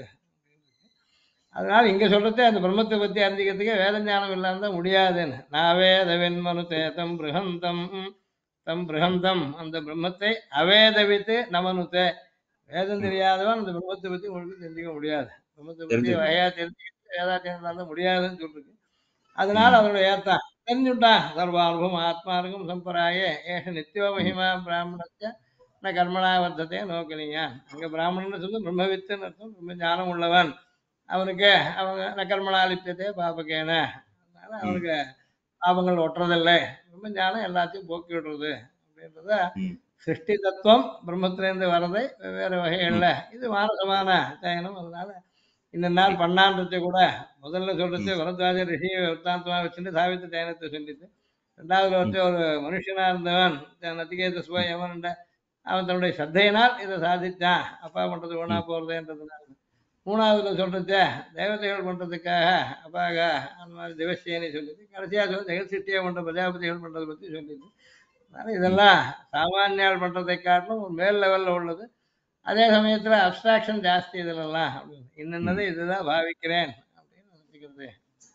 அதனால இங்க சொல்றது அந்த பிரம்மத்தை பத்தி அறிஞ்சிக்கிறதுக்கு வேத ஞானம் இல்லாம தான் முடியாதுன்னு நாவேதவென் மனுத்தே தம் பிருகந்தம் தம் பிருகந்தம் அந்த பிரம்மத்தை அவேதவித்து நமனுத்தே வேதம் தெரியாதவன் அந்த பிரம்மத்தை பத்தி உங்களுக்கு தெரிஞ்சுக்க முடியாது பிரம்மத்தை பத்தி தெரிஞ்சுக்க. வகையா தெரிஞ்சுக்கிட்டு வேதாத்தியம் தான் முடியாதுன்னு சொல்றது அதனால அதோட ஏத்தான் தெரிஞ்சுட்டான் சர்வானுபவம் ஆத்மானுகம் சம்பராயே ஏஷ நித்தியோ மகிமா பிராமணத்தை ந கர்மணா வர்த்தத்தை நோக்கலிங்க அங்க பிராமணன் சொல்லி பிரம்மவித்துன்னு அர்த்தம் பிரம்ம ஞானம் உள்ளவன் அவனுக்கு அவங்க ந கர்மணா லிப்யத்தை பாபகேன அதனால அவனுக்கு பாபங்கள் ஒட்டுறதில்லை பிரம்ம ஞானம் எல்லாத்தையும் போக்கி விடுறது அப்படின்றத ம். சிருஷ்டி தத்துவம் பிரம்மத்திலேருந்து வர்றதை வெவ்வேறு வகைகள்ல இது மானசமான தயனம் அதனால இந்த நாள் பண்ணான்றதை கூட முதல்ல சொல்றது வரத்வாஜ ரிஷியை வృత్తాந்தமா வச்சுட்டு சாவித்திரி தயனத்தை சொல்லிட்டு ரெண்டாவது வந்து ஒரு மனுஷனா இருந்தவன் த- நத்திகேத சுவயமன் அவன் தன்னுடைய சத்தையினால் இதை சாதிச்சான் அப்பா பண்றது ஒண்ணா போறதுன்றதுனால மூணாவதுல சொல்றது தேவதைகள் பண்றதுக்காக அப்பாக அந்த மாதிரி திவசேனி சொல்லிது கடைசியா சொல்லி ஜெகத் சிட்டியா பண்ற பிரஜாபதிகள் பண்றதை பத்தி சொல்லிது அதனால இதெல்லாம் சாமானியால் பண்றதை காட்டிலும் ஒரு மேல் லெவல்ல உள்ளது அதே சமயத்துல அப்ஸ்ட்ராக்ஷன் ஜாஸ்தி இதுலலாம் அப்படின்னு. இன்னென்னது இதுதான் பாவிக்கிறேன் அப்படின்னு நினைக்கிறது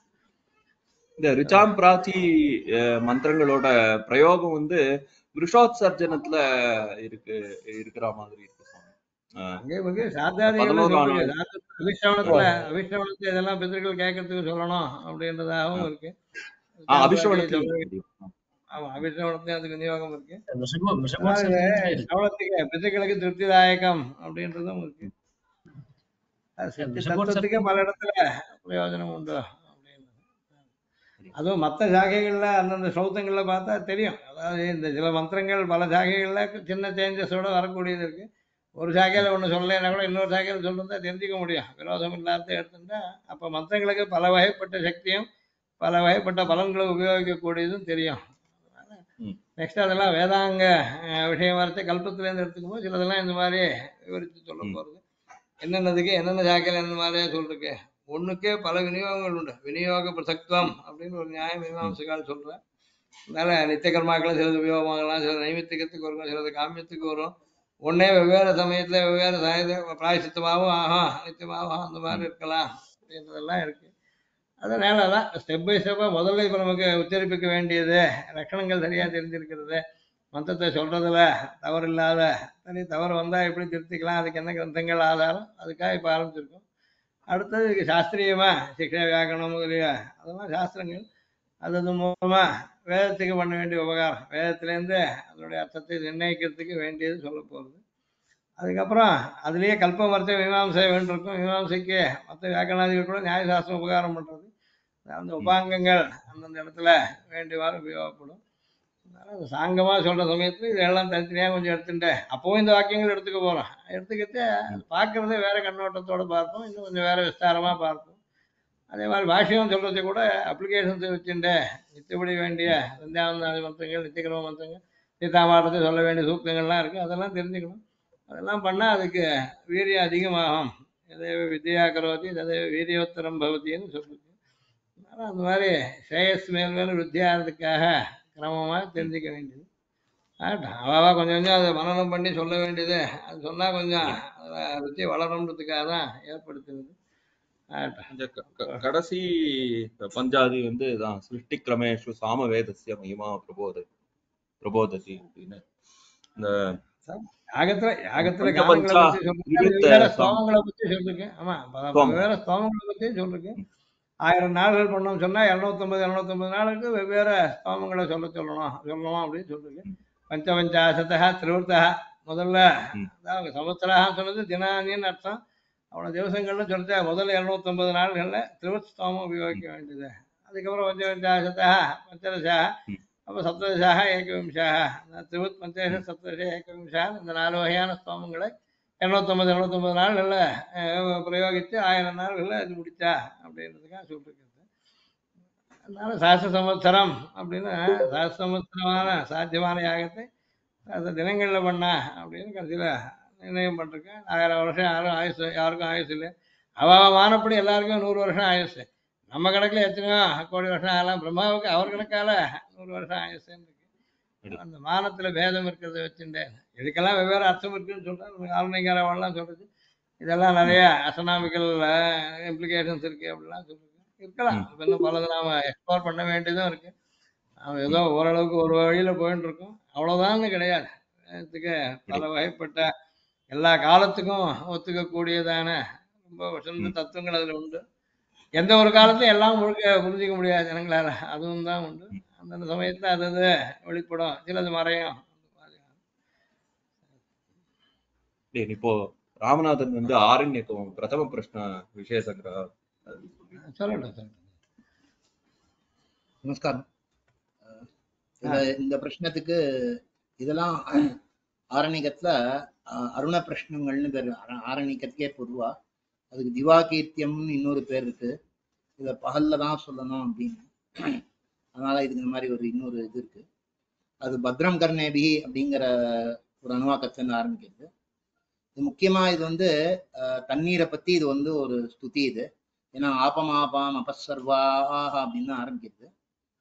இந்த ரிச்சாம் பிராச்சி அஹ், மந்திரங்களோட பிரயோகம் வந்து விஷோத்சர்ஜனத்துல இருக்கு இருக்கிற மாதிரி இருக்கு சுவாமி. அஹ், அங்கே வந்து சாத்தாதிகள் பதினோராம் சொல்லுங்க அபிஷ்டவனத்துல அபிஷ்டவனத்துல இதெல்லாம் பிதர்கள் கேட்கறதுக்கு சொல்லணும் அப்படின்றதாகவும் இருக்கு ஆஹ், அபிஷேகத்துல தெரியும். ஆமா அபிஷ்டவனத்தையும் அதுக்கு விநியோகம் இருக்கு விஷம அதாவது விஷமோத்சவத்துல இருக்கு. சவணத்துக்கு பிதர்களுக்கு திருப்திதாயகம் அப்படின்றதும் இருக்கு அது சித்தி விஷமோத்சவம் தத்துவத்துக்கு பல இடத்துல பிரயோஜனம் உண்டு அப்படின்றது அதுவும் மற்ற சாகைகள்ல அந்தந்த ஸ்லோகங்கள்ல பார்த்தா தெரியும் அதாவது இந்த சில மந்திரங்கள் பல சாகைகள்ல சின்ன சேஞ்சஸோட வரக்கூடியது இருக்கு ஒரு சாகையில ஒண்ணு சொல்லலைன்னா கூட இன்னொரு சாகையில சொல்லிருந்தா தெரிஞ்சுக்க முடியும் விரோதம் இல்லாத எடுத்துட்டா அப்ப மந்திரங்களுக்கு பல வகைப்பட்ட சக்தியும் பல வகைப்பட்ட பலன்களை உபயோகிக்கக்கூடியதும் தெரியும் ம். நெக்ஸ்ட் அதெல்லாம் வேதாங்க அஹ், விஷயம் வரத்தை கல்பத்திலேருந்து எடுத்துக்கும் போது சிலதெல்லாம் இந்த மாதிரி விவரித்து சொல்ல ம். போறது என்னென்னதுக்கு என்னென்ன சாக்கையில் இந்த மாதிரியே சொல்றதுக்கு ஒண்ணுக்கே பல விநியோகங்கள் உண்டு விநியோக பிரசக்தம் அப்படின்னு ஒரு நியாய மீமாம்சகால் சொல்றேன் அதனால நித்திய கர்மாக்கள் சிலது உபயோகமாகலாம் சில நைமித்திகத்துக்கு வரும் சிலது காமியத்துக்கு வரும் ஒன்னே வெவ்வேறு சமயத்துல வெவ்வேறு சமயத்துல பிராயசித்தமாகவும் ஆகும் நித்தியமாகவும் அந்த மாதிரி இருக்கலாம் அப்படின்றதெல்லாம் இருக்கு அதனால தான் ஸ்டெப் பை ஸ்டெப்பாக முதல்ல இப்போ நமக்கு உச்சரிப்புக்க வேண்டியது லட்சணங்கள் சரியா தெரிஞ்சிருக்கிறது மந்திரத்தை சொல்றதுல தவறு இல்லாத சரி தவறு வந்தா எப்படி திருத்திக்கலாம் அதுக்கு என்ன கிரந்தங்கள் ஆதாரம் அதுக்காக இப்போ ஆரம்பிச்சிருக்கோம் அடுத்தது இதுக்கு சாஸ்திரியமா சிக்ஷா வியாக்கரணம் முதலிய அதெல்லாம் சாஸ்திரங்கள் அது அது மூலமா வேதத்துக்கு பண்ண வேண்டிய உபகாரம் வேதத்திலேருந்து அதனுடைய அர்த்தத்தை நிர்ணயிக்கிறதுக்கு வேண்டியது சொல்ல போகிறது அதுக்கப்புறம் அதுலேயே கல்பமர்த்த மீமாம்சை வேண்டியிருக்கும் மீமாம்சைக்கு மற்ற வியாக்கரணாதிகள் கூட நியாயசாஸ்திரம் உபகாரம் பண்ணுறது அந்த உபாங்கங்கள் அந்தந்த இடத்துல வேண்டியவாறு உபயோகப்படும் அதனால அது சாங்கமா சொல்ற சமயத்துல இதெல்லாம் தனித்தனியா கொஞ்சம் எடுத்துட்டு அப்பவும் இந்த வாக்கியங்கள் எடுத்துக்க போறோம் எடுத்துக்கிட்டு பார்க்கறதே வேற கண்ணோட்டத்தோட பார்ப்போம் இன்னும் கொஞ்சம் வேற விஸ்தாரமா பார்ப்போம் அதே மாதிரி பாஷ்யம் சொல்றது கூட அப்ளிகேஷன்ஸ் வச்சுட்டு நித்தியப்படி வேண்டிய சந்தியாவந்தாதி மந்திரங்கள் நித்தியக்கிரம மந்திரங்கள் சீதாமாரத்தை சொல்ல வேண்டிய சூக்தங்கள்லாம் இருக்கு அதெல்லாம் தெரிஞ்சுக்கணும் அதெல்லாம் பண்ணா அதுக்கு வீரியம் அதிகமாகும் எதேவ வித்யா கரோதி ததேவ வீரியோத்தரம் பவதின்னு சொல்லுது அதனால அந்த மாதிரி ஸ்ரேயஸ் மேல் மேல் வித்தியாகிறதுக்காக கிரமமாக தெரிஞ்சுக்க வேண்டியது ஆகட்டும் அவாவா கொஞ்சம் கொஞ்சம் அதை மனனம் பண்ணி சொல்ல வேண்டியது அது சொன்னா கொஞ்சம் அதில் ருச்சி வளரணுன்றதுக்காக தான் ஏற்படுத்துறது ஆகட்டும் இந்த க- க- கடைசி பஞ்சாதி வந்து தான் சிருஷ்டி கிரமேஷு சாம வேதசிய மகிமா பிரபோத பிரபோததி அப்படின்னு இந்த யாகத்துல யாகத்துல பஞ்சபஞ்சா காலங்களை பத்தி சொல்லிருக்கேன் விருத்த வெவ்வேறு ஸ்தோமம். ஸ்தோமங்களை பத்தி சொல்லிருக்கேன் ஆமா ப- ஸ்தோமம். வெவ்வேறு ஸ்தோமங்களை பத்தி சொல்லிருக்கேன் ஆயிரம் நாள்கள் பண்ணோம் சொன்னா இருநூத்தொன்பது இருநூத்தொன்பது நாளுக்கு வெவ்வேறு ஸ்தோமங்களை சொல்ல சொல்லணும் சொல்லணும் அப்படின்னு சொல்லிருக்கேன் பஞ்சபஞ்சாசத்தா திருவர்த்தா முதல்ல ம். அதாவது சமுத்திராக சொன்னது தினானின்னு அர்த்தம் அவ்வளவு திவசங்கள்னு சொல்லிட்டு முதல்ல இருநூத்தொன்பது நாள்கள்ல திருவத் ஸ்தோமம் உபயோகிக்க வேண்டியது அதுக்கப்புறம் பஞ்சபஞ்சாசத்தா பஞ்சதசா ம். அப்போ சப்ததசாக ஏகவிம்சாக திருவத் பஞ்சேஷ சப்ததச ஏகவிம்சா இந்த நாலு வகையான ஸ்தோமங்களை இரநூத்தொம்பது இரநூத்தொம்பது நாள்களில் பிரயோகித்து ஆயிரம் நாள்களில் அது முடிச்சா அப்படின்றதுக்காக சொல்லிருக்கிறது அதனால சாஸ்திர சம்வத்சரம் அப்படின்னு சாஸ்திர சம்வத்சரமான சாத்தியமான யாகத்தை அந்த தினங்களில் பண்ணா அப்படின்னு கடைசியில் நிர்ணயம் பண்ணிருக்கேன் ஆயிரம் வருஷம் யாரும் ஆயுசு யாருக்கும் ஆயுசு இல்லை அவ வானப்படி எல்லாருக்கும் நூறு வருஷம் ஆயுசு நம்ம கணக்கில் எத்தனையோ கோடி வருஷம் ஆகலாம் பிரம்மாவுக்கு அவர் கணக்கால நூறு வருஷம் ஆயுசுன்னு இருக்கு அந்த மானத்துல பேதம் இருக்கிறத வச்சுட்டு இதுக்கெல்லாம் வெவ்வேறு அர்த்தம் இருக்குன்னு சொல்றாரு ஆளுநங்காரவெல்லாம் சொல்றது இதெல்லாம் நிறைய அசனாமிக்கல் இம்ப்ளிகேஷன்ஸ் இருக்கு அப்படிலாம் சொல்றது இருக்கலாம் இப்ப இன்னும் பலது நாம எக்ஸ்ப்ளோர் பண்ண வேண்டியதும் இருக்கு நாம ஏதோ ஓரளவுக்கு ஒரு வழியில போயிட்டு இருக்கோம் அவ்வளவுதான்னு கிடையாது இதுக்கு பல வகைப்பட்ட எல்லா காலத்துக்கும் ஒத்துக்கக்கூடியதான ரொம்ப உசந்த தத்துவங்கள் அதுல உண்டு எந்த ஒரு காலத்தையும் எல்லாம் முழுக்க புரிஞ்சிக்க முடியாது ஜனங்களால அதுவும் தான் உண்டு அந்தந்த சமயத்துல அது அது வெளிப்படும் சிலது மறையும் டேய், இப்போ ராமநாதன் வந்து ஆரண்யக்கம் பிரதம பிரஷ்ன விஷய சங்கிரக சொல்லட்டும் சொல்லட்டும் நமஸ்காரம் அஹ் இதுல இந்த பிரச்சனத்துக்கு இதெல்லாம் ஆரணிகத்துல அஹ், அருண பிரஷ்னங்கள்னு பேர் ஆர- ஆரணிகத்துக்கே பொதுவா அதுக்கு திவாகீர்த்தியம்னு இன்னொரு பேர் இருக்கு இத பகல்ல தான் சொல்லணும் அப்படின்னு அதனால இதுக்கு இந்த மாதிரி ஒரு இன்னொரு இது இருக்கு அது பத்ரம் கர்ணேபி அப்படிங்கிற ஒரு அணுவாக்கத்துல ஆரம்பிக்கிறது இது முக்கியமா இது வந்து அஹ், தண்ணீரை பத்தி இது வந்து ஒரு ஸ்துதி இது ஏன்னா ஆபமாபாம் அபசர்வாக அப்படின்னு ஆரம்பிக்கிறது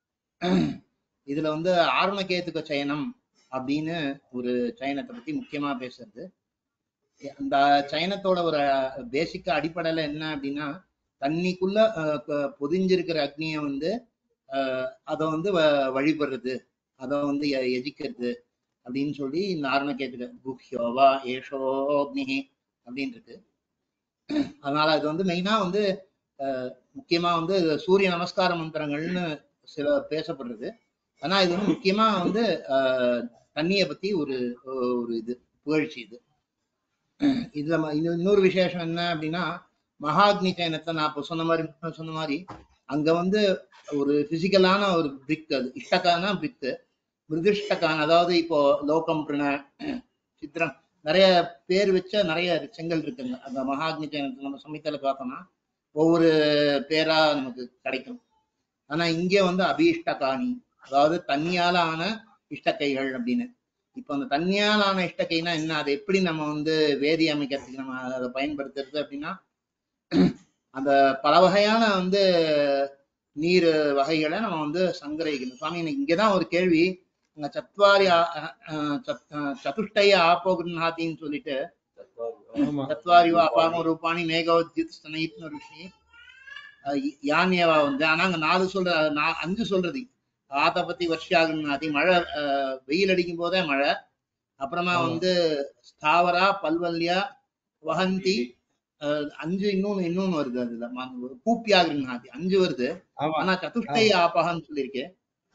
இதுல வந்து ஆருணகேதுக சயனம் அப்படின்னு ஒரு சயனத்தை பத்தி முக்கியமா பேசுறது அந்த சயனத்தோட ஒரு பேசிக்க அடிப்படையில என்ன அப்படின்னா தண்ணிக்குள்ள அஹ், க- பொதிஞ்சிருக்கிற அக்னியை வந்து அஹ், அதை வந்து வ- வழிபடுறது அதை வந்து எ- எஜிக்கிறது அப்படின்னு சொல்லி இந்த ஆரணகேதுக குஹ்யோவா ஏஷோக்னி அப்படின்னு இருக்கு அதனால இது வந்து மெயினா வந்து அஹ், முக்கியமா வந்து சூரிய நமஸ்கார மந்திரங்கள்னு சில பேசப்படுறது ஆனா இது வந்து முக்கியமா வந்து ஆஹ், தண்ணியை பத்தி ஒரு ஒரு இது புகழ்ச்சி இது இதுல ம- இது இன்னொரு விசேஷம் என்ன அப்படின்னா மகாக்னி சயனத்தை நான் இப்போ சொன்ன மாதிரி முன்ன சொன்ன மாதிரி அங்க வந்து ஒரு பிசிக்கலான ஒரு பிரிக் அது இஷ்டக்கான பிரிக்கு மிருதிஷ்டக்கான அதாவது இப்போ லோகம் பிரண சித்திரம் நிறைய பேர் வச்ச நிறைய செங்கல் இருக்குங்க அந்த மகாக்னி சயனத்தை நம்ம சமயத்துல பார்த்தோம்னா ஒவ்வொரு பேரா நமக்கு கிடைக்கும் ஆனா இங்க வந்து அபீஷ்டகாணி அதாவது தண்ணியால ஆன இஷ்டக்கைகள் அப்படின்னு இப்போ அந்த தண்ணியால் ஆன இஷ்டக்கைனா என்ன அதை எப்படி நம்ம வந்து வேதி அமைக்கிறதுக்கு நம்ம அதை பயன்படுத்துறது அப்படின்னா அந்த பல வகையான வந்து நீர் வகைகளை நம்ம வந்து சங்கரிக்கணும் சுவாமி எனக்கு இங்கதான் ஒரு கேள்வி அங்க சத்வாரி ஆ- அஹ் சத்- அஹ் சதுஷ்டய ஆப்போகிருநாத்தின்னு சொல்லிட்டு ஆமா சத்வாரி அபாம ரூபாணி மேகவத்யுத் ஸ்தனயித்னு ஒரு விஷயம் அஹ் யானியவா வந்து ஆனா அங்க நாலு சொல்ற நா- அஞ்சு சொல்றது ஆத்த பத்தி வருஷாகுநாதி மழை அஹ், வெயில் அடிக்கும் போதே மழை அப்புறமா ஆமா. வந்து ஸ்தாவரா பல்வல்யா வஹந்தி அஹ், அஞ்சு இன்னொன்னு இன்னொன்னு வருது அதுல ம- கூப்பியாகிருநாதி அஞ்சு வருது ஆமா ஆனா சதுஷ்டய ஆபகான்னு சொல்லியிருக்கேன்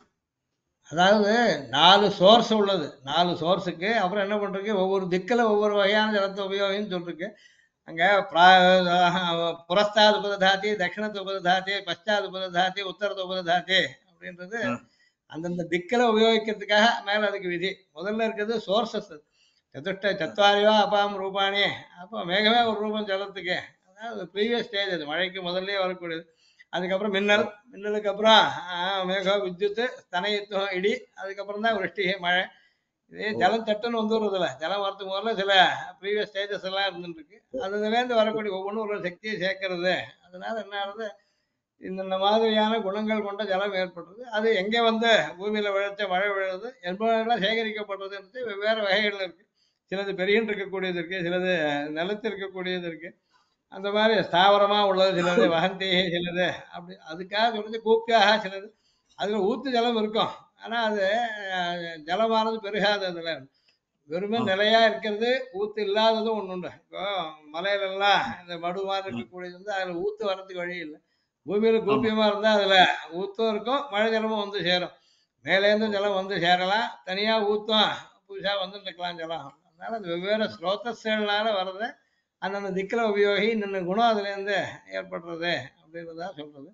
அதாவது நாலு சோர்ஸ் உள்ளது நாலு சோர்ஸுக்கு அப்புறம் என்ன பண்றதுக்கு ஒவ்வொரு திக்கில் ஒவ்வொரு வகையான ஜலத்தை உபயோகம் சொல்லிருக்கு அங்க பிரா- புரஸ்தாத் உபததாத்தி தட்சிணத்து உபததாத்தி பశ్చాத் உபததாத்தி உத்தரத்து உபததாத்தி அப்படின்றது ஆ. அந்தந்த திக்கில் உபயோகிக்கிறதுக்காக மேல அதுக்கு விதி முதல்ல இருக்கிறது சோர்சஸ் சதுஷ்ட சத்வாரிவா அப்பாம் ரூபானே அப்போ மேகமே ஒரு ரூபம் ஜலத்துக்கு அதாவது ப்ரீவியஸ் ஸ்டேஜ் அது மழைக்கு முதல்லயே வரக்கூடியது அதுக்கப்புறம் மின்னல் மின்னலுக்கு அப்புறம் ஆஹ், மேகம் வித்யுத்து தனயத்துவம் இடி அதுக்கப்புறம் தான் விருஷ்டி மழை இதே ஜலம் சட்டுன்னு வந்துடுறதில்ல ஜலம் வரதுக்கு முதல்ல சில ப்ரீவியஸ் ஸ்டேஜஸ் எல்லாம் இருந்துருக்கு அதுலேருந்து வரக்கூடிய ஒவ்வொன்றும் ஒரு சக்தியை சேர்க்கறது அதனால என்ன ஆகுது இந்த மாதிரியான குணங்கள் கொண்ட ஜலம் ஏற்படுறது அது எங்கே வந்து பூமியில விளைச்ச மழை விழுது என்பதெல்லாம் சேகரிக்கப்படுறதுன்றது வெவ்வேறு வகைகள் இருக்கு சிலது பெரியன் இருக்கக்கூடியது இருக்கு சிலது நிலத்து இருக்கக்கூடியது இருக்கு அந்த மாதிரி ஸ்தாவரமா உள்ளது சிலது வகந்தி சிலது அப்படி அதுக்காக சொல்றது கூப்பியாக சிலது அதுல ஊத்து ஜலம் இருக்கும் ஆனா அது அஹ், ஜலமானது பெருகாது அதுல வெறுமே நிலையா இருக்கிறது ஊத்து இல்லாததும் ஒண்ணு உண்டு இப்போ மலையில எல்லாம் இந்த மடு மாதிரி இருக்கக்கூடியது வந்து அதுல ஊத்து வர்றதுக்கு வழி இல்லை பூமியில கூப்பியமா இருந்தா அதுல ஊத்தும் இருக்கும் மழை ஜலமும் வந்து சேரும் மேலேருந்து ஜலம் வந்து சேரலாம் தனியா ஊத்தும் புதுசா வந்து நிற்கலாம் ஜலம் அதனால அது வெவ்வேறு ஸ்ரோதஸ்கள்னால வர்றது அந்தந்த திக்கில் உபயோகி இன்னொன்று குணம் அதுல இருந்து ஏற்படுறது அப்படின்றதா சொல்றது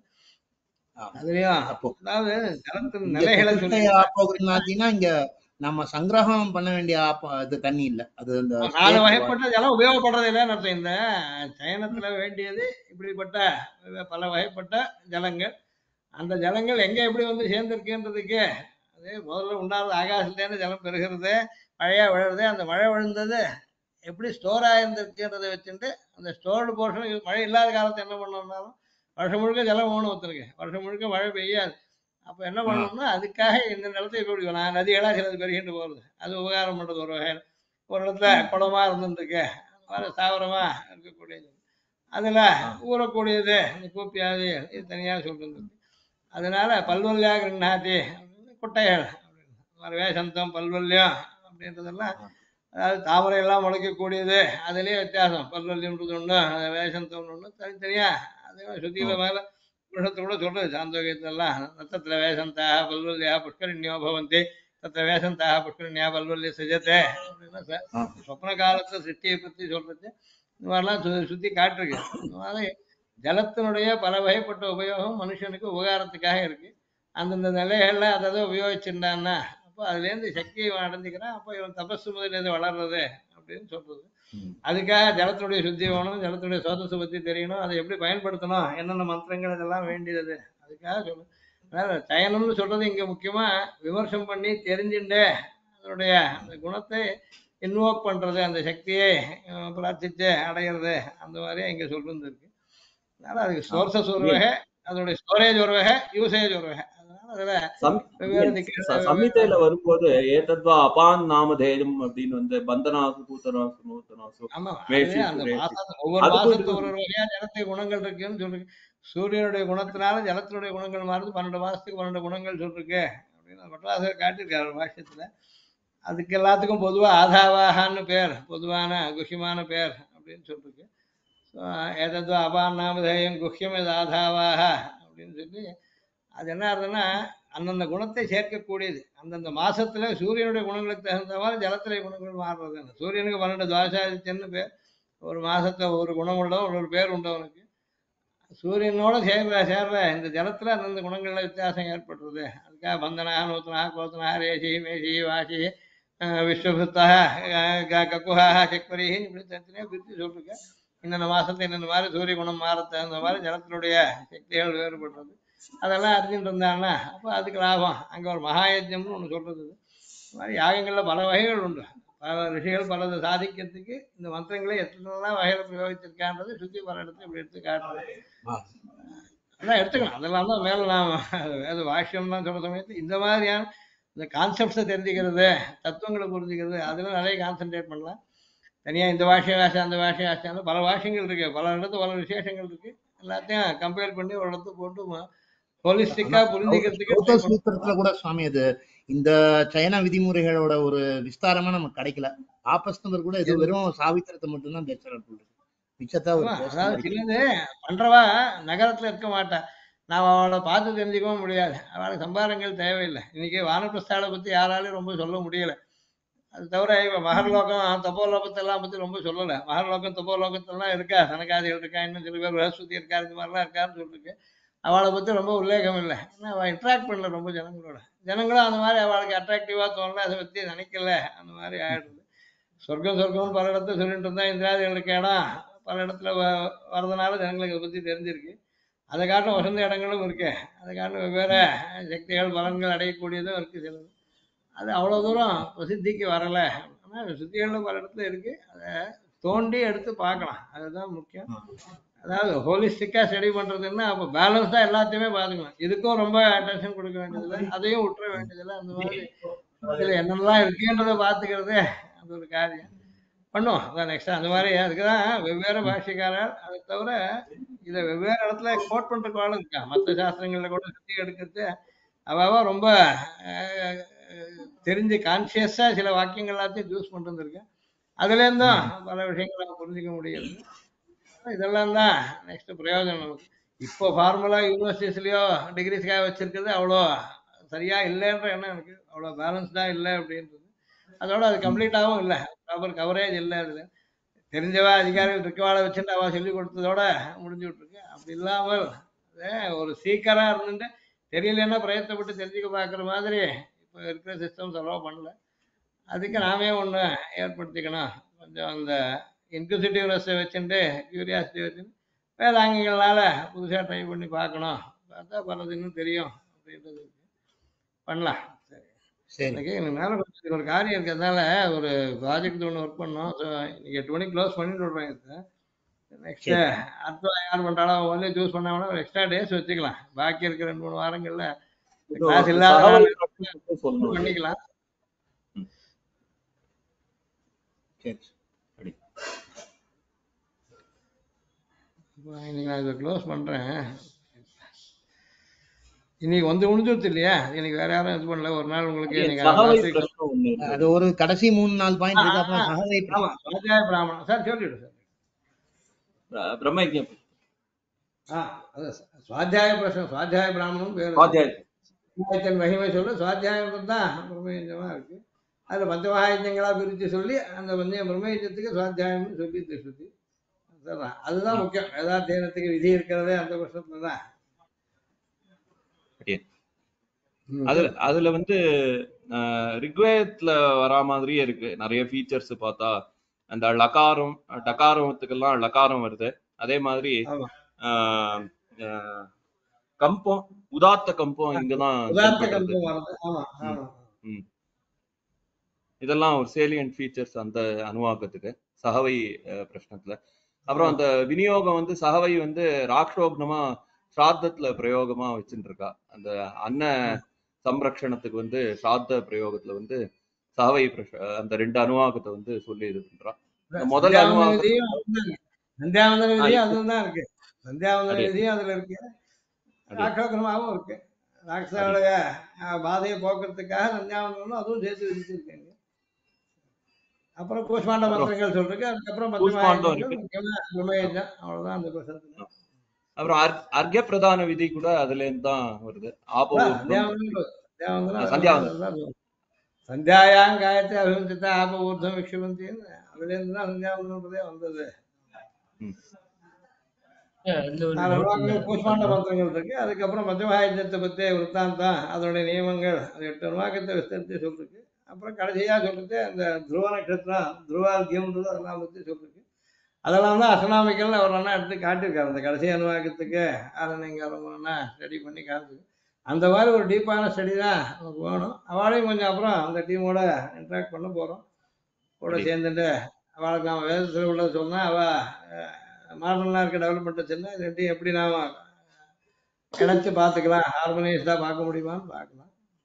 ஆமா. அதுலயும் அப்போ அதாவது ஜலத்தின் இங்க நிலைகளை சதுஷ்டய சொல்லி ஆப்போகிருநாத்தினா இங்க நம்ம சங்கிரகம் பண்ண வேண்டிய ஆப்ப இது தண்ணி இல்ல அது அந்த நாலு state வகைப்பட்ட ஜலம் உபயோகப்படுறது இல்லைன்னு அர்த்தம் இந்த சயனத்துல வேண்டியது இப்படிப்பட்ட பல வகைப்பட்ட ஜலங்கள் அந்த ஜலங்கள் எங்க எப்படி வந்து சேர்ந்திருக்குன்றதுக்கு அது முதல்ல உண்டானது ஆகாசத்துலேருந்து ஜலம் பெறுகிறது மழையா விழுறது அந்த மழை விழுந்தது எப்படி ஸ்டோர் ஆயிருந்திருக்குன்றதை வச்சுட்டு அந்த ஸ்டோர்டு போர்ஷன் மழை இல்லாத காலத்தை என்ன பண்ணோம்னாலும் வருஷம் முழுக்க ஜலம் ஓணும் ஒருத்தருக்கு வருஷம் முழுக்க மழை பெய்யாது அப்போ என்ன பண்ணணும்னா அதுக்காக இந்த நிலத்தை எப்படி நான் நதிகளாக சிலது பெருகிட்டு போகிறது அது உபகாரம் பண்ணுறது ஒரு வகையில் ஒரு இடத்துல குளமா இருந்துருக்கு அந்த மாதிரி ஸ்தாவரமா இருக்கக்கூடியது அதுல ஊறக்கூடியது இந்த கூப்பியாது இது தனியா சொல்றது அதனால பல்வல்லியாக கிருண்ணாத்தி குட்டைகள் அப்படின்னு. இந்த மாதிரி வேசந்தம் பல்வல்யம் அப்படின்றதெல்லாம் அதாவது தாமரை எல்லாம் முளைக்கக்கூடியது அதுலயே வித்தியாசம் பல்வல்யம்ன்றது ஒண்ணு அது வேசந்தம் ஒண்ணு தனித்தனியா அதே மாதிரி சுத்தியில மேல புருஷத்தை கூட சொல்றது சாந்தோகியத்தெல்லாம் நத்தத்துல வேசந்தா பல்வல்யா புஷ்கரிணியோ பவந்தி தத்த வேசந்தா புஷ்கரிணியா பல்வல்ய சஜத்தே அப்படின்னா ச- ஆ. சொப்ன காலத்துல சிருஷ்டியை பத்தி சொல்றது இந்த மாதிரிலாம் சு- சுத்தி காட்டிருக்கு இந்த மாதிரி ஜலத்தினுடைய பல வகைப்பட்ட உபயோகம் மனுஷனுக்கு உபகாரத்துக்காக இருக்கு அந்தந்த நிலைகள்ல அதை அதை உபயோகிச்சிருந்தான்னா அப்போ அதுலேருந்து சக்தியை இவன் அடைஞ்சிக்கிறான் அப்போ இவன் தபசு முதலேருந்து வளர்றது அப்படின்னு சொல்றது ம். அதுக்காக ஜலத்தினுடைய சுத்தி வேணும் ஜலத்துடைய சோதசை பத்தி தெரியணும் அதை எப்படி பயன்படுத்தணும் என்னென்ன மந்திரங்கள் இதெல்லாம் வேண்டியது அதுக்காக சொல்லு அதாவது சயனம்னு சொல்றது இங்க முக்கியமா விமர்சனம் பண்ணி தெரிஞ்சுட்டு அதனுடைய அந்த குணத்தை இன்வோக் பண்றது அந்த சக்தியை அஹ், பிரார்த்திச்சு அடையிறது அந்த மாதிரி இங்க சொல்றது இருக்கு அதனால அதுக்கு சோர்சஸ் ஒரு வகை அதோடைய ஸ்டோரேஜ் ஒரு வகை யூசேஜ் ஒரு வகை அதனால அதுல சம்- வெவ்வேறு திக்கு ச- சம்ஹிதையில வரும்போது ஏதத்வா அபான் நாமதேயம் அப்படின்னு வந்து பந்தனாசு பூத்தனாசு நூத்தனாசு ஆமா வேஷ்டி, அதுவே அந்த வேஷ்டி. மாசத்து ஒவ்வொரு அதுக்கும் மாசத்து இதுக்கும் ஒரு ஒரு வகையா ஜலத்தை குணங்கள் இருக்குன்னு சொல்லிருக்கு சூரியனுடைய குணத்தினால ஜலத்தினுடைய குணங்கள் மாறுது பன்னெண்டு மாசத்துக்கு பன்னெண்டு குணங்கள் சொல்லிருக்கு அப்படின்னு பட்டராசர் காட்டியிருக்காரு பாஷ்யத்துல அதுக்கு எல்லாத்துக்கும் பொதுவா ஆதாவாகான்னு பேர் பொதுவான குஹ்யமான பேர் அப்படின்னு சொல்லிருக்கு ஸோ ஏதோ அபாநாமதேயம் குஹ்யம் இது ஆதாவாக அப்படின்னு சொல்லி அது என்ன ஆகுதுன்னா அந்தந்த குணத்தை சேர்க்கக்கூடியது அந்தந்த மாசத்துல சூரியனுடைய குணங்களுக்கு தகுந்த மாதிரி ஜலத்திலே குணங்கள் மாறுறது சூரியனுக்கு பன்னெண்டு துவாசாதித்யன்னு பேர் ஒரு மாசத்துல ஒரு குணம் உள்ள ஒரு ஒரு பேர் உண்டு அவனுக்கு சூரியனோட சேர்ற சேர்ற இந்த ஜலத்துல அந்தந்த குணங்கள்ல வித்தியாசம் ஏற்படுறது அதுக்காக பந்தனா நூத்தனா கோத்தனா ரேசி மேசி வாசி அஹ் விஸ்வபுத்தா அஹ் க- கக்குஹா செக்வரின்னு இப்படி தனித்தனியா பிரித்து சொல்லிருக்க இன்னென்ன மாசத்துல இன்னென்ன மாதிரி சூரிய குணம் மாற தகுந்த மாதிரி ஜலத்தினுடைய சக்திகள் வேறுபடுறது அதெல்லாம் அறிஞ்சுட்டு இருந்தாங்கன்னா அப்போ அதுக்கு லாபம் அங்க ஒரு மகாயஜ்யம்னு ஒண்ணு சொல்றது இது. இந்த மாதிரி யாகங்கள்ல பல வகைகள் உண்டு பல ரிஷிகள் பலது சாதிக்கிறதுக்கு இந்த மந்திரங்களை எத்தனை வகையில பிரயோகிச்சிருக்கான்றது சுத்தி பல இடத்துல இப்படி எடுத்து காட்டுறது ஆ. அதான் எடுத்துக்கலாம் அதெல்லாம் தான் மேல நான் வேத வாஷ்யம்லாம் சொல்ற சமயத்துல இந்த மாதிரியான இந்த கான்செப்ட்ஸை தெரிஞ்சுக்கிறது தத்துவங்களை புரிஞ்சுக்கிறது அதுல நிறைய கான்சென்ட்ரேட் பண்ணலாம் தனியா இந்த பாஷை வாஷை அந்த பாஷை வாஷை பல வாஷங்கள் இருக்கு பல இடத்துல பல விசேஷங்கள் இருக்கு எல்லாத்தையும் கம்பேர் பண்ணி ஒரு இடத்துல போட்டு ஹோலிஸ்டிக்கா புரிஞ்சுக்கிறதுக்கு கௌத சூத்திரத்துல கூட சுவாமி அது இந்த சயன விதிமுறைகளோட ஒரு விஸ்தாரமா நமக்கு கிடைக்கல ஆபஸ்தம்பர் கூட இது வெறும் சாவித்திரத்தை மட்டும்தான் பேசுறாரு போல இருக்கு. மிச்சத்தை ஒரு ஆமா, பேச அதாவது மாதிரி சிலது பண்றவா நகரத்துல இருக்க மாட்டா நான் அவளை பார்த்து தெரிஞ்சுக்கவும் முடியாது அவளுக்கு சம்பாரங்கள் தேவையில்லை இன்னைக்கு வானப்பிரஸ்தாளை பத்தி யாராலையும் ரொம்ப சொல்ல முடியல அது தவிர இப்ப மகர்லோகம் தப்போலோகத்தெல்லாம் பத்தி ரொம்ப சொல்லல மகர்லோகம் தப்போலோகத்தெல்லாம் இருக்கா சனகாதிகள் இருக்கா இன்னும் சில பேர் பிரகஸ்பதி இருக்காரு இந்த மாதிரிலாம் இருக்காருன்னு சொல்லிருக்கு அவளை பத்தி ரொம்ப உல்லேகம் இல்லை ஏன்னா அவள் இன்ட்ராக்ட் பண்ணல ரொம்ப ஜனங்களோட ஜனங்களும் அந்த மாதிரி அவளுக்கு அட்ராக்டிவா தோணல அதை பத்தி நினைக்கல அந்த மாதிரி ஆயிடுது சொர்க்கம் சொர்க்கம்னு பல இடத்துல சொல்லிட்டு இருந்தா இந்திராதிகளுக்கு இடம் பல இடத்துல வ- வர்றதுனால ஜனங்களுக்கு அதை பத்தி தெரிஞ்சிருக்கு அதை காட்டும் வசந்த இடங்களும் இருக்கு அதை காட்டும் வெவ்வேறு சக்திகள் பலன்கள் அடையக்கூடியதும் இருக்கு சிலது அது அவ்வளோ தூரம் பிரசித்திக்கு வரலை ஆனால் சித்திகளில் பல இடத்துல இருக்கு அதை தோண்டி எடுத்து பார்க்கலாம் அதுதான் முக்கியம் அதாவது ஹோலிஸ்டிக்காக ஸ்டடி பண்ணுறதுன்னா அப்போ பேலன்ஸாக எல்லாத்தையுமே பார்த்துக்கலாம் இதுக்கும் ரொம்ப அட்டென்ஷன் கொடுக்க வேண்டியதில்லை அதையும் விட்டுற வேண்டியதில்லை அந்த மாதிரி இதில் என்னெல்லாம் இருக்குன்றதை பார்த்துக்கிறது அது ஒரு காரியம் பண்ணுவோம் அதான் நெக்ஸ்ட் அந்த மாதிரி அதுக்கு தான் வெவ்வேறு பாஷைக்காரர் அதை தவிர இதை வெவ்வேறு இடத்துல கோட் பண்ணுறதுக்கு ஆளும் இருக்கா மற்ற சாஸ்திரங்களில் கூட சுற்றி எடுக்கிறது அவ அவ ரொம்ப அஹ், அஹ், தெரிஞ்சு கான்சியஸாக சில வாக்கியங்கள் எல்லாத்தையும் சூஸ் பண்ணிட்டு இருக்கேன் அதுலேருந்தும் பல விஷயங்களை நம்ம புரிஞ்சுக்க முடியுது இதெல்லாம் தான் நெக்ஸ்ட் பிரயோஜனம் நமக்கு இப்போ ஃபார்முலா யூனிவர்சிட்டிஸ்லயோ டிகிரிஸ்க்காக வச்சிருக்கிறது அவ்வளோ சரியா இல்லைன்ற எண்ணம் எனக்கு அவ்வளோ பேலன்ஸ்டா இல்லை அப்படின்றது அதோட அது கம்ப்ளீட்டாகவும் இல்லை ப்ராப்பர் கவரேஜ் இல்லை அதுல தெரிஞ்சவா அதிகாரிகள் இருக்கவாளை வச்சுட்டு அவ சொல்லி கொடுத்ததோட முடிஞ்சு விட்டுருக்கு அப்படி இல்லாமல் அதே ஒரு சீக்கரா இருந்துட்டு தெரியலன்னா பிரயத்தப்பட்டு தெரிஞ்சுக்க பார்க்குற மாதிரி இப்போ இருக்கிற சிஸ்டம் செலவு பண்ணல அதுக்கு நாமே ஒன்று ஏற்படுத்திக்கணும் கொஞ்சம் அந்த இன்க்யூசிட்டிவ்னஸை வச்சுட்டு கியூரியாசிட்டி வச்சுட்டு வேதாங்கங்களால புதுசாக ட்ரை பண்ணி பார்க்கணும் பார்த்தா பலது இன்னும் தெரியும் அப்படின்றது இருக்கு. பண்ணலாம் சரி சரி எனக்கு எனக்கு மேலே கொஞ்சம் ஒரு காரியம் இருக்கிறதுனால ஒரு ப்ராஜெக்ட் ஒன்று ஒர்க் பண்ணோம் ஸோ இன்னைக்கு எட்டு மணிக்கு க்ளோஸ் பண்ணிட்டு விடுறேன் நெக்ஸ்ட் சரி. அடுத்த யார் பண்ணுறாலும் அவங்க வந்து சூஸ் பண்ணாங்கன்னா ஒரு எக்ஸ்ட்ரா டேஸ் வச்சுக்கலாம் பாக்கி இருக்கிற ரெண்டு மூணு வாரங்கள்ல கிளாஸ் இல்லாத சகவல் நாள் மட்டும் சொல்லணும் பண்ணிக்கலாம் சரி அப்படி. இப்போ இன்னைக்கு நான் இதை க்ளோஸ் பண்ணுறேன் இன்னைக்கு வந்து முடிஞ்சுடுச்சு இல்லையா இன்னைக்கு வேற யாரும் இது பண்ணல ஒரு நாள் உங்களுக்கு இன்னைக்கு சகவை last week- பிரச்சனை ஒண்ணு இருக்கு. அது ஒரு கடைசி மூணு நாலு பாயிண்ட் இருக்கு அப்புறம் ஆ, ஆ. சகவை ஆமா சுவாத்தியாய பிராமணம் சார் சொல்லிடு சார் பிர- பிரம்மயஜ்ஞம் ஆ அதான் ச- சுவாத்தியாய பிரச்சனை சுவாத்தியாய பிராமணம் பேர் சுவாத்தியாயம். சுவாத்தியாயத்தின் மகிமை சொல்ல சுவாத்தியாயம் தான் பிரம்மயஞ்சமா இருக்கு அதுல பஞ்சமகாயஜங்களா பிரிச்சு சொல்லி அந்த பஞ்ச பிரம்மயஜத்துக்கு சுவாத்தியாயம்னு சொல்லி திருஷ்டி அதுதான் அதுதான் முக்கியம் வேதாத்தியனத்துக்கு விதி இருக்கிறதே அந்த வருஷத்துல தான் Okay. ம், அதுல அதுல வந்து ஆஹ், ரிக்வேதத்துல வரா மாதிரியே இருக்கு நிறைய ஃபீச்சர்ஸ் பார்த்தா அந்த லகாரம் டகாரத்துக்கெல்லாம் லகாரம் வருது அதே மாதிரி ஆமா. ஆஹ், ஆஹ், கம்பம் உதாத்த கம்பம் இங்கதான் உதார்த்த தென்படுறது. கல்பம் வருது ஆமா ஆமா இதெல்லாம் ஒரு சேலியன்ட் ஃபீச்சர்ஸ் அந்த அனுவாக்கத்துக்கு சகவை அஹ், பிரश्னத்துல அப்புறம் அந்த விநியோகம் வந்து சகவை வந்து ராக்ஷோக்னமா ஸ்ராத்தத்துல பிரயோகமா வச்சுட்டு இருக்கா அந்த அன்ன சம்ரக்ஷணத்துக்கு வந்து ஸ்ராத்த பிரயோகத்துல வந்து சகவை பிரஷ- அந்த ரெண்டு அனுவாகத்தை வந்து சொல்லி இது பண்றா இந்த முதல் சந்தியாவந்தன அனுவாகம் விதியும் அதுதான் இருக்கு. சந்தியாவந்தன ஆ, விதியும் அதுதான் இருக்கு சந்தியாவந்தன அடே. விதியும் அதுல இருக்கு அடே. ராட்சோகிரமாவும் இருக்கு ராட்சசோடைய அஹ், பாதையை போக்குறதுக்காக சந்தியாவந்தனும் அதுவும் சேர்த்து விதிச்சிருக்காங்க அப்புறம் கூஷ்மாண்ட மந்திரங்கள் சொல்றீங்க அதுக்கப்புறம் கூஷ்மாண்டம் பஞ்சமகாயஜங்கள், இருக்கு. முக்கியமா பிரம்மயஜம் அவ்வளவுதான் அந்த பிரசனத்துல அப்புறம் அர்- அர்க்ய பிரதான விதி கூட அதுல இருந்து தான் வருது ஆபோகம் சந்தியாவந்தனம். சந்தியாயாம் காயத்தை அபிவந்தித்தா ஆப ஊர்தம் விக்ஷபந்தின்னு அதுல இருந்து தான் சந்தியாவந்தனன்றதே வந்தது அதுல ஒரு நாலு doubt அனுவாகங்கள் இல்ல. கூஷ்மாண்ட மந்திரங்கள் இருக்கு அதுக்கப்புறம் பஞ்சமகாயஜத்தை பத்தி விற்த்தாந்தம் அதனுடைய நியமங்கள் அது எட்டு அனுவாக்கத்தை விஸ்தரித்து சொல்லிருக்கு அப்புறம் கடைசியா சொல்றது அந்த துருவ நட்சத்திரம் துருவாக்கியம்ன்றது அதெல்லாம் பத்தி சொல்லிருக்கு அதெல்லாம் தான் அசனாமிக்கல் அவர் நல்லா எடுத்து காட்டியிருக்காரு அந்த கடைசி அனுவாக்கத்துக்கு ஆரணிங்காரம்னா ஸ்டடி பண்ணி காமிச்சு அந்த மாதிரி ஒரு டீப்பான ஸ்டடி தான் நமக்கு வேணும் அவளையும் கொஞ்சம் அப்புறம் அந்த டீமோட இன்ட்ராக்ட் பண்ண போகிறோம் கூட சரி. சேர்ந்துட்டு அவளுக்கு நாம வேதத்தில் உள்ளது சொன்னா அவ மாடர்னாக இருக்க டெவலப்மெண்ட்டை சொன்னா இது ரெண்டையும் எப்படி நாம இணைச்சு பார்த்துக்கலாம் ஹார்மனைஸ்டாக பார்க்க முடியுமான்னு பார்க்கலாம்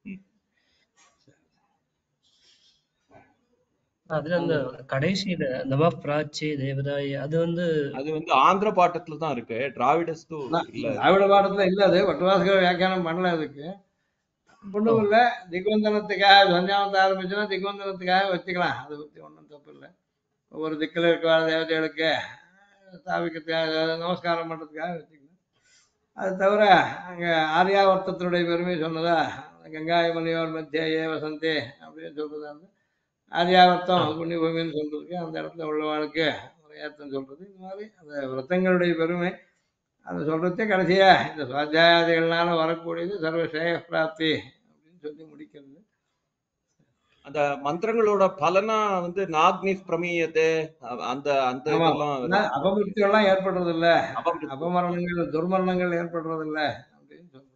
அதுல அந்த கடைசியில நம பிராச்சி தேவதாய் அது வந்து அது வந்து ஆந்திர பாட்டத்துல தான் இருக்கு டிராவிடஸ்தும் இல்ல திராவிட பாடத்துல இல்ல அது வட்டுவாசகர் வியாக்கியானம் பண்ணல அதுக்கு ஒண்ணும் இல்ல திக்வந்தனத்துக்காக சஞ்சாவத்தை ஆரம்பிச்சுன்னா திக்வந்தனத்துக்காக வச்சுக்கலாம் அதை பத்தி ஒண்ணும் தப்பு இல்லை ஒவ்வொரு திக்கில் இருக்கிற தேவதைகளுக்கு ஸ்தாபிக்கிறதுக்காக அதாவது நமஸ்காரம் பண்றதுக்காக வச்சுக்கலாம் அது தவிர அங்க ஆரியாவர்த்தத்தினுடைய பெருமை சொன்னதா கங்காய மணியோர் மத்திய ஏ வசந்தே அப்படின்னு சொல்றது அந்த ஆரியாவர்த்தம் புண்ணிய பூமின்னு சொல்றதுக்கு அந்த இடத்துல உள்ளவாளுக்கு ஒரு ஏத்தம் சொல்றது இந்த மாதிரி அந்த விரதங்களுடைய பெருமை அதை சொல்றதே கடைசியா இந்த சுவாத்தியாதிகள்னால வரக்கூடியது சர்வ ஸ்ரேய பிராப்தி அப்படின்னு சொல்லி முடிக்கிறது அந்த மந்திரங்களோட பலனா வந்து நாக்னி பிரமீயத்தை அ- அந்த அந்த ஆமா. இதெல்லாம் ஆனா அபமிருத்தியெல்லாம் ஏற்படுறது இல்ல அபமிருத்தி. அபமரணங்கள் துர்மரணங்கள் ஏற்படுறது இல்ல அப்படின்னு சொல்றது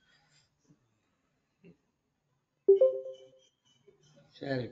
சரி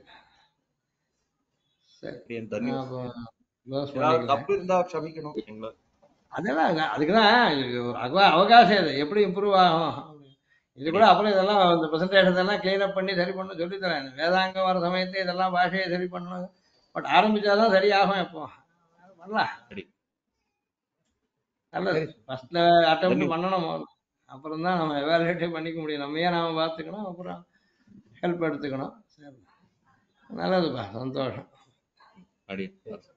சரி அப்படின்னு தண்ணி நான் அப்போ close ஏதாவது பண்ணிக்கிறேன். தப்பு இருந்தா க்ஷமிக்கணும் எங்களை அதெல்லாம் அங்க- அதுக்குதான் இது அக- அவகாசம் இது எப்படி இம்ப்ரூவ் ஆகும் இது கூட அப்புறம் இதெல்லாம் இந்த பிரசன்டேஷன் எல்லாம் கிளீன் அப் பண்ணி சரி பண்ண சொல்லி தரேன் வேதாங்கம் வர சமயத்துல இதெல்லாம் பாஷையை சரி பண்ணணும் பட் ஆரம்பிச்சாதான் சரியாகும் இப்போ பண்ணலாம் சரி. நல்லது ஃபர்ஸ்ட்ல அட்டம் பண்ணணும் முதல்ல. அப்புறம் தான் நம்ம எவாலுவேட்டே பண்ணிக்க முடியும் நம்ம ஏன் நாம பார்த்துக்கணும் அப்புறம் ஹெல்ப் எடுத்துக்கணும் சரி நல்லதுப்பா சந்தோஷம் அப்படி